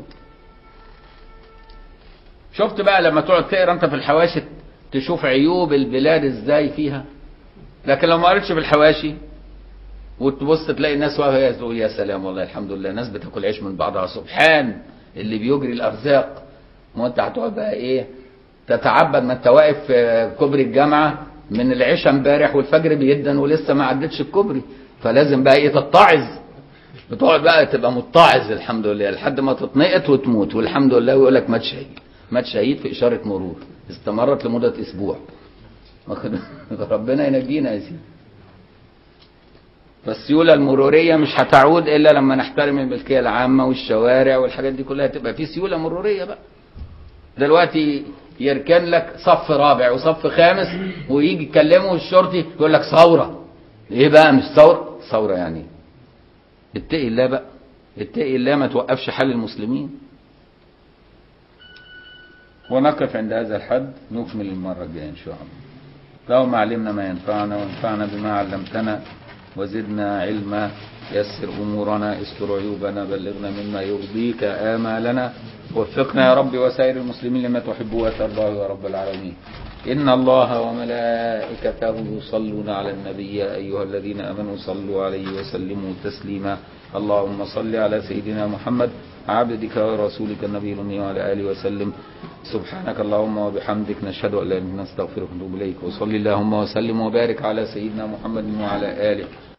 شفت بقى لما تقعد تقرا انت في الحواشي تشوف عيوب البلاد ازاي فيها لكن لو ما قريتش في الحواشي وتبص تلاقي الناس واقفه تقول يا سلام والله الحمد لله ناس بتاكل عيش من بعضها سبحان اللي بيجري الارزاق ما انت هتقعد بقى ايه تتعبد ما انت واقف في كوبري الجامعه من العشاء امبارح والفجر بيدن ولسه ما عدتش الكوبري فلازم بقى ايه تتعظ بتقعد بقى تبقى متعظ الحمد لله لحد ما تتنقط وتموت والحمد لله ويقول لك مات شهيد مات شهيد في اشاره مرور استمرت لمده اسبوع واخد- ربنا ينجينا يا سيدي فالسيولة المرورية مش هتعود إلا لما نحترم الملكية العامة والشوارع والحاجات دي كلها تبقى في سيولة مرورية بقى دلوقتي يركن لك صف رابع وصف خامس ويجي يكلمه الشرطي يقول لك ثورة ايه بقى مش ثورة ثورة يعني إيه؟ اتقي الله بقى اتقي الله ما توقفش حال المسلمين ونقف عند هذا الحد نكمل المرة الجاية إن شاء الله اللهم علمنا ما ينفعنا وانفعنا بما علمتنا وزدنا علما يسر أمورنا استر عيوبنا بلغنا مما يرضيك آمالنا وفقنا يا رب وسائر المسلمين لما تحب وترضى يا رب العالمين إن الله وملائكته يصلون على النبي يا أيها الذين آمنوا صلوا عليه وسلموا تسليما اللهم صل على سيدنا محمد عبدك ورسولك النبي الأمي وعلى آله وسلم سبحانك اللهم وبحمدك نشهد أن لا إله إلا أنت نستغفرك ونتوب إليك وصل اللهم وسلم وبارك على سيدنا محمد وعلى آله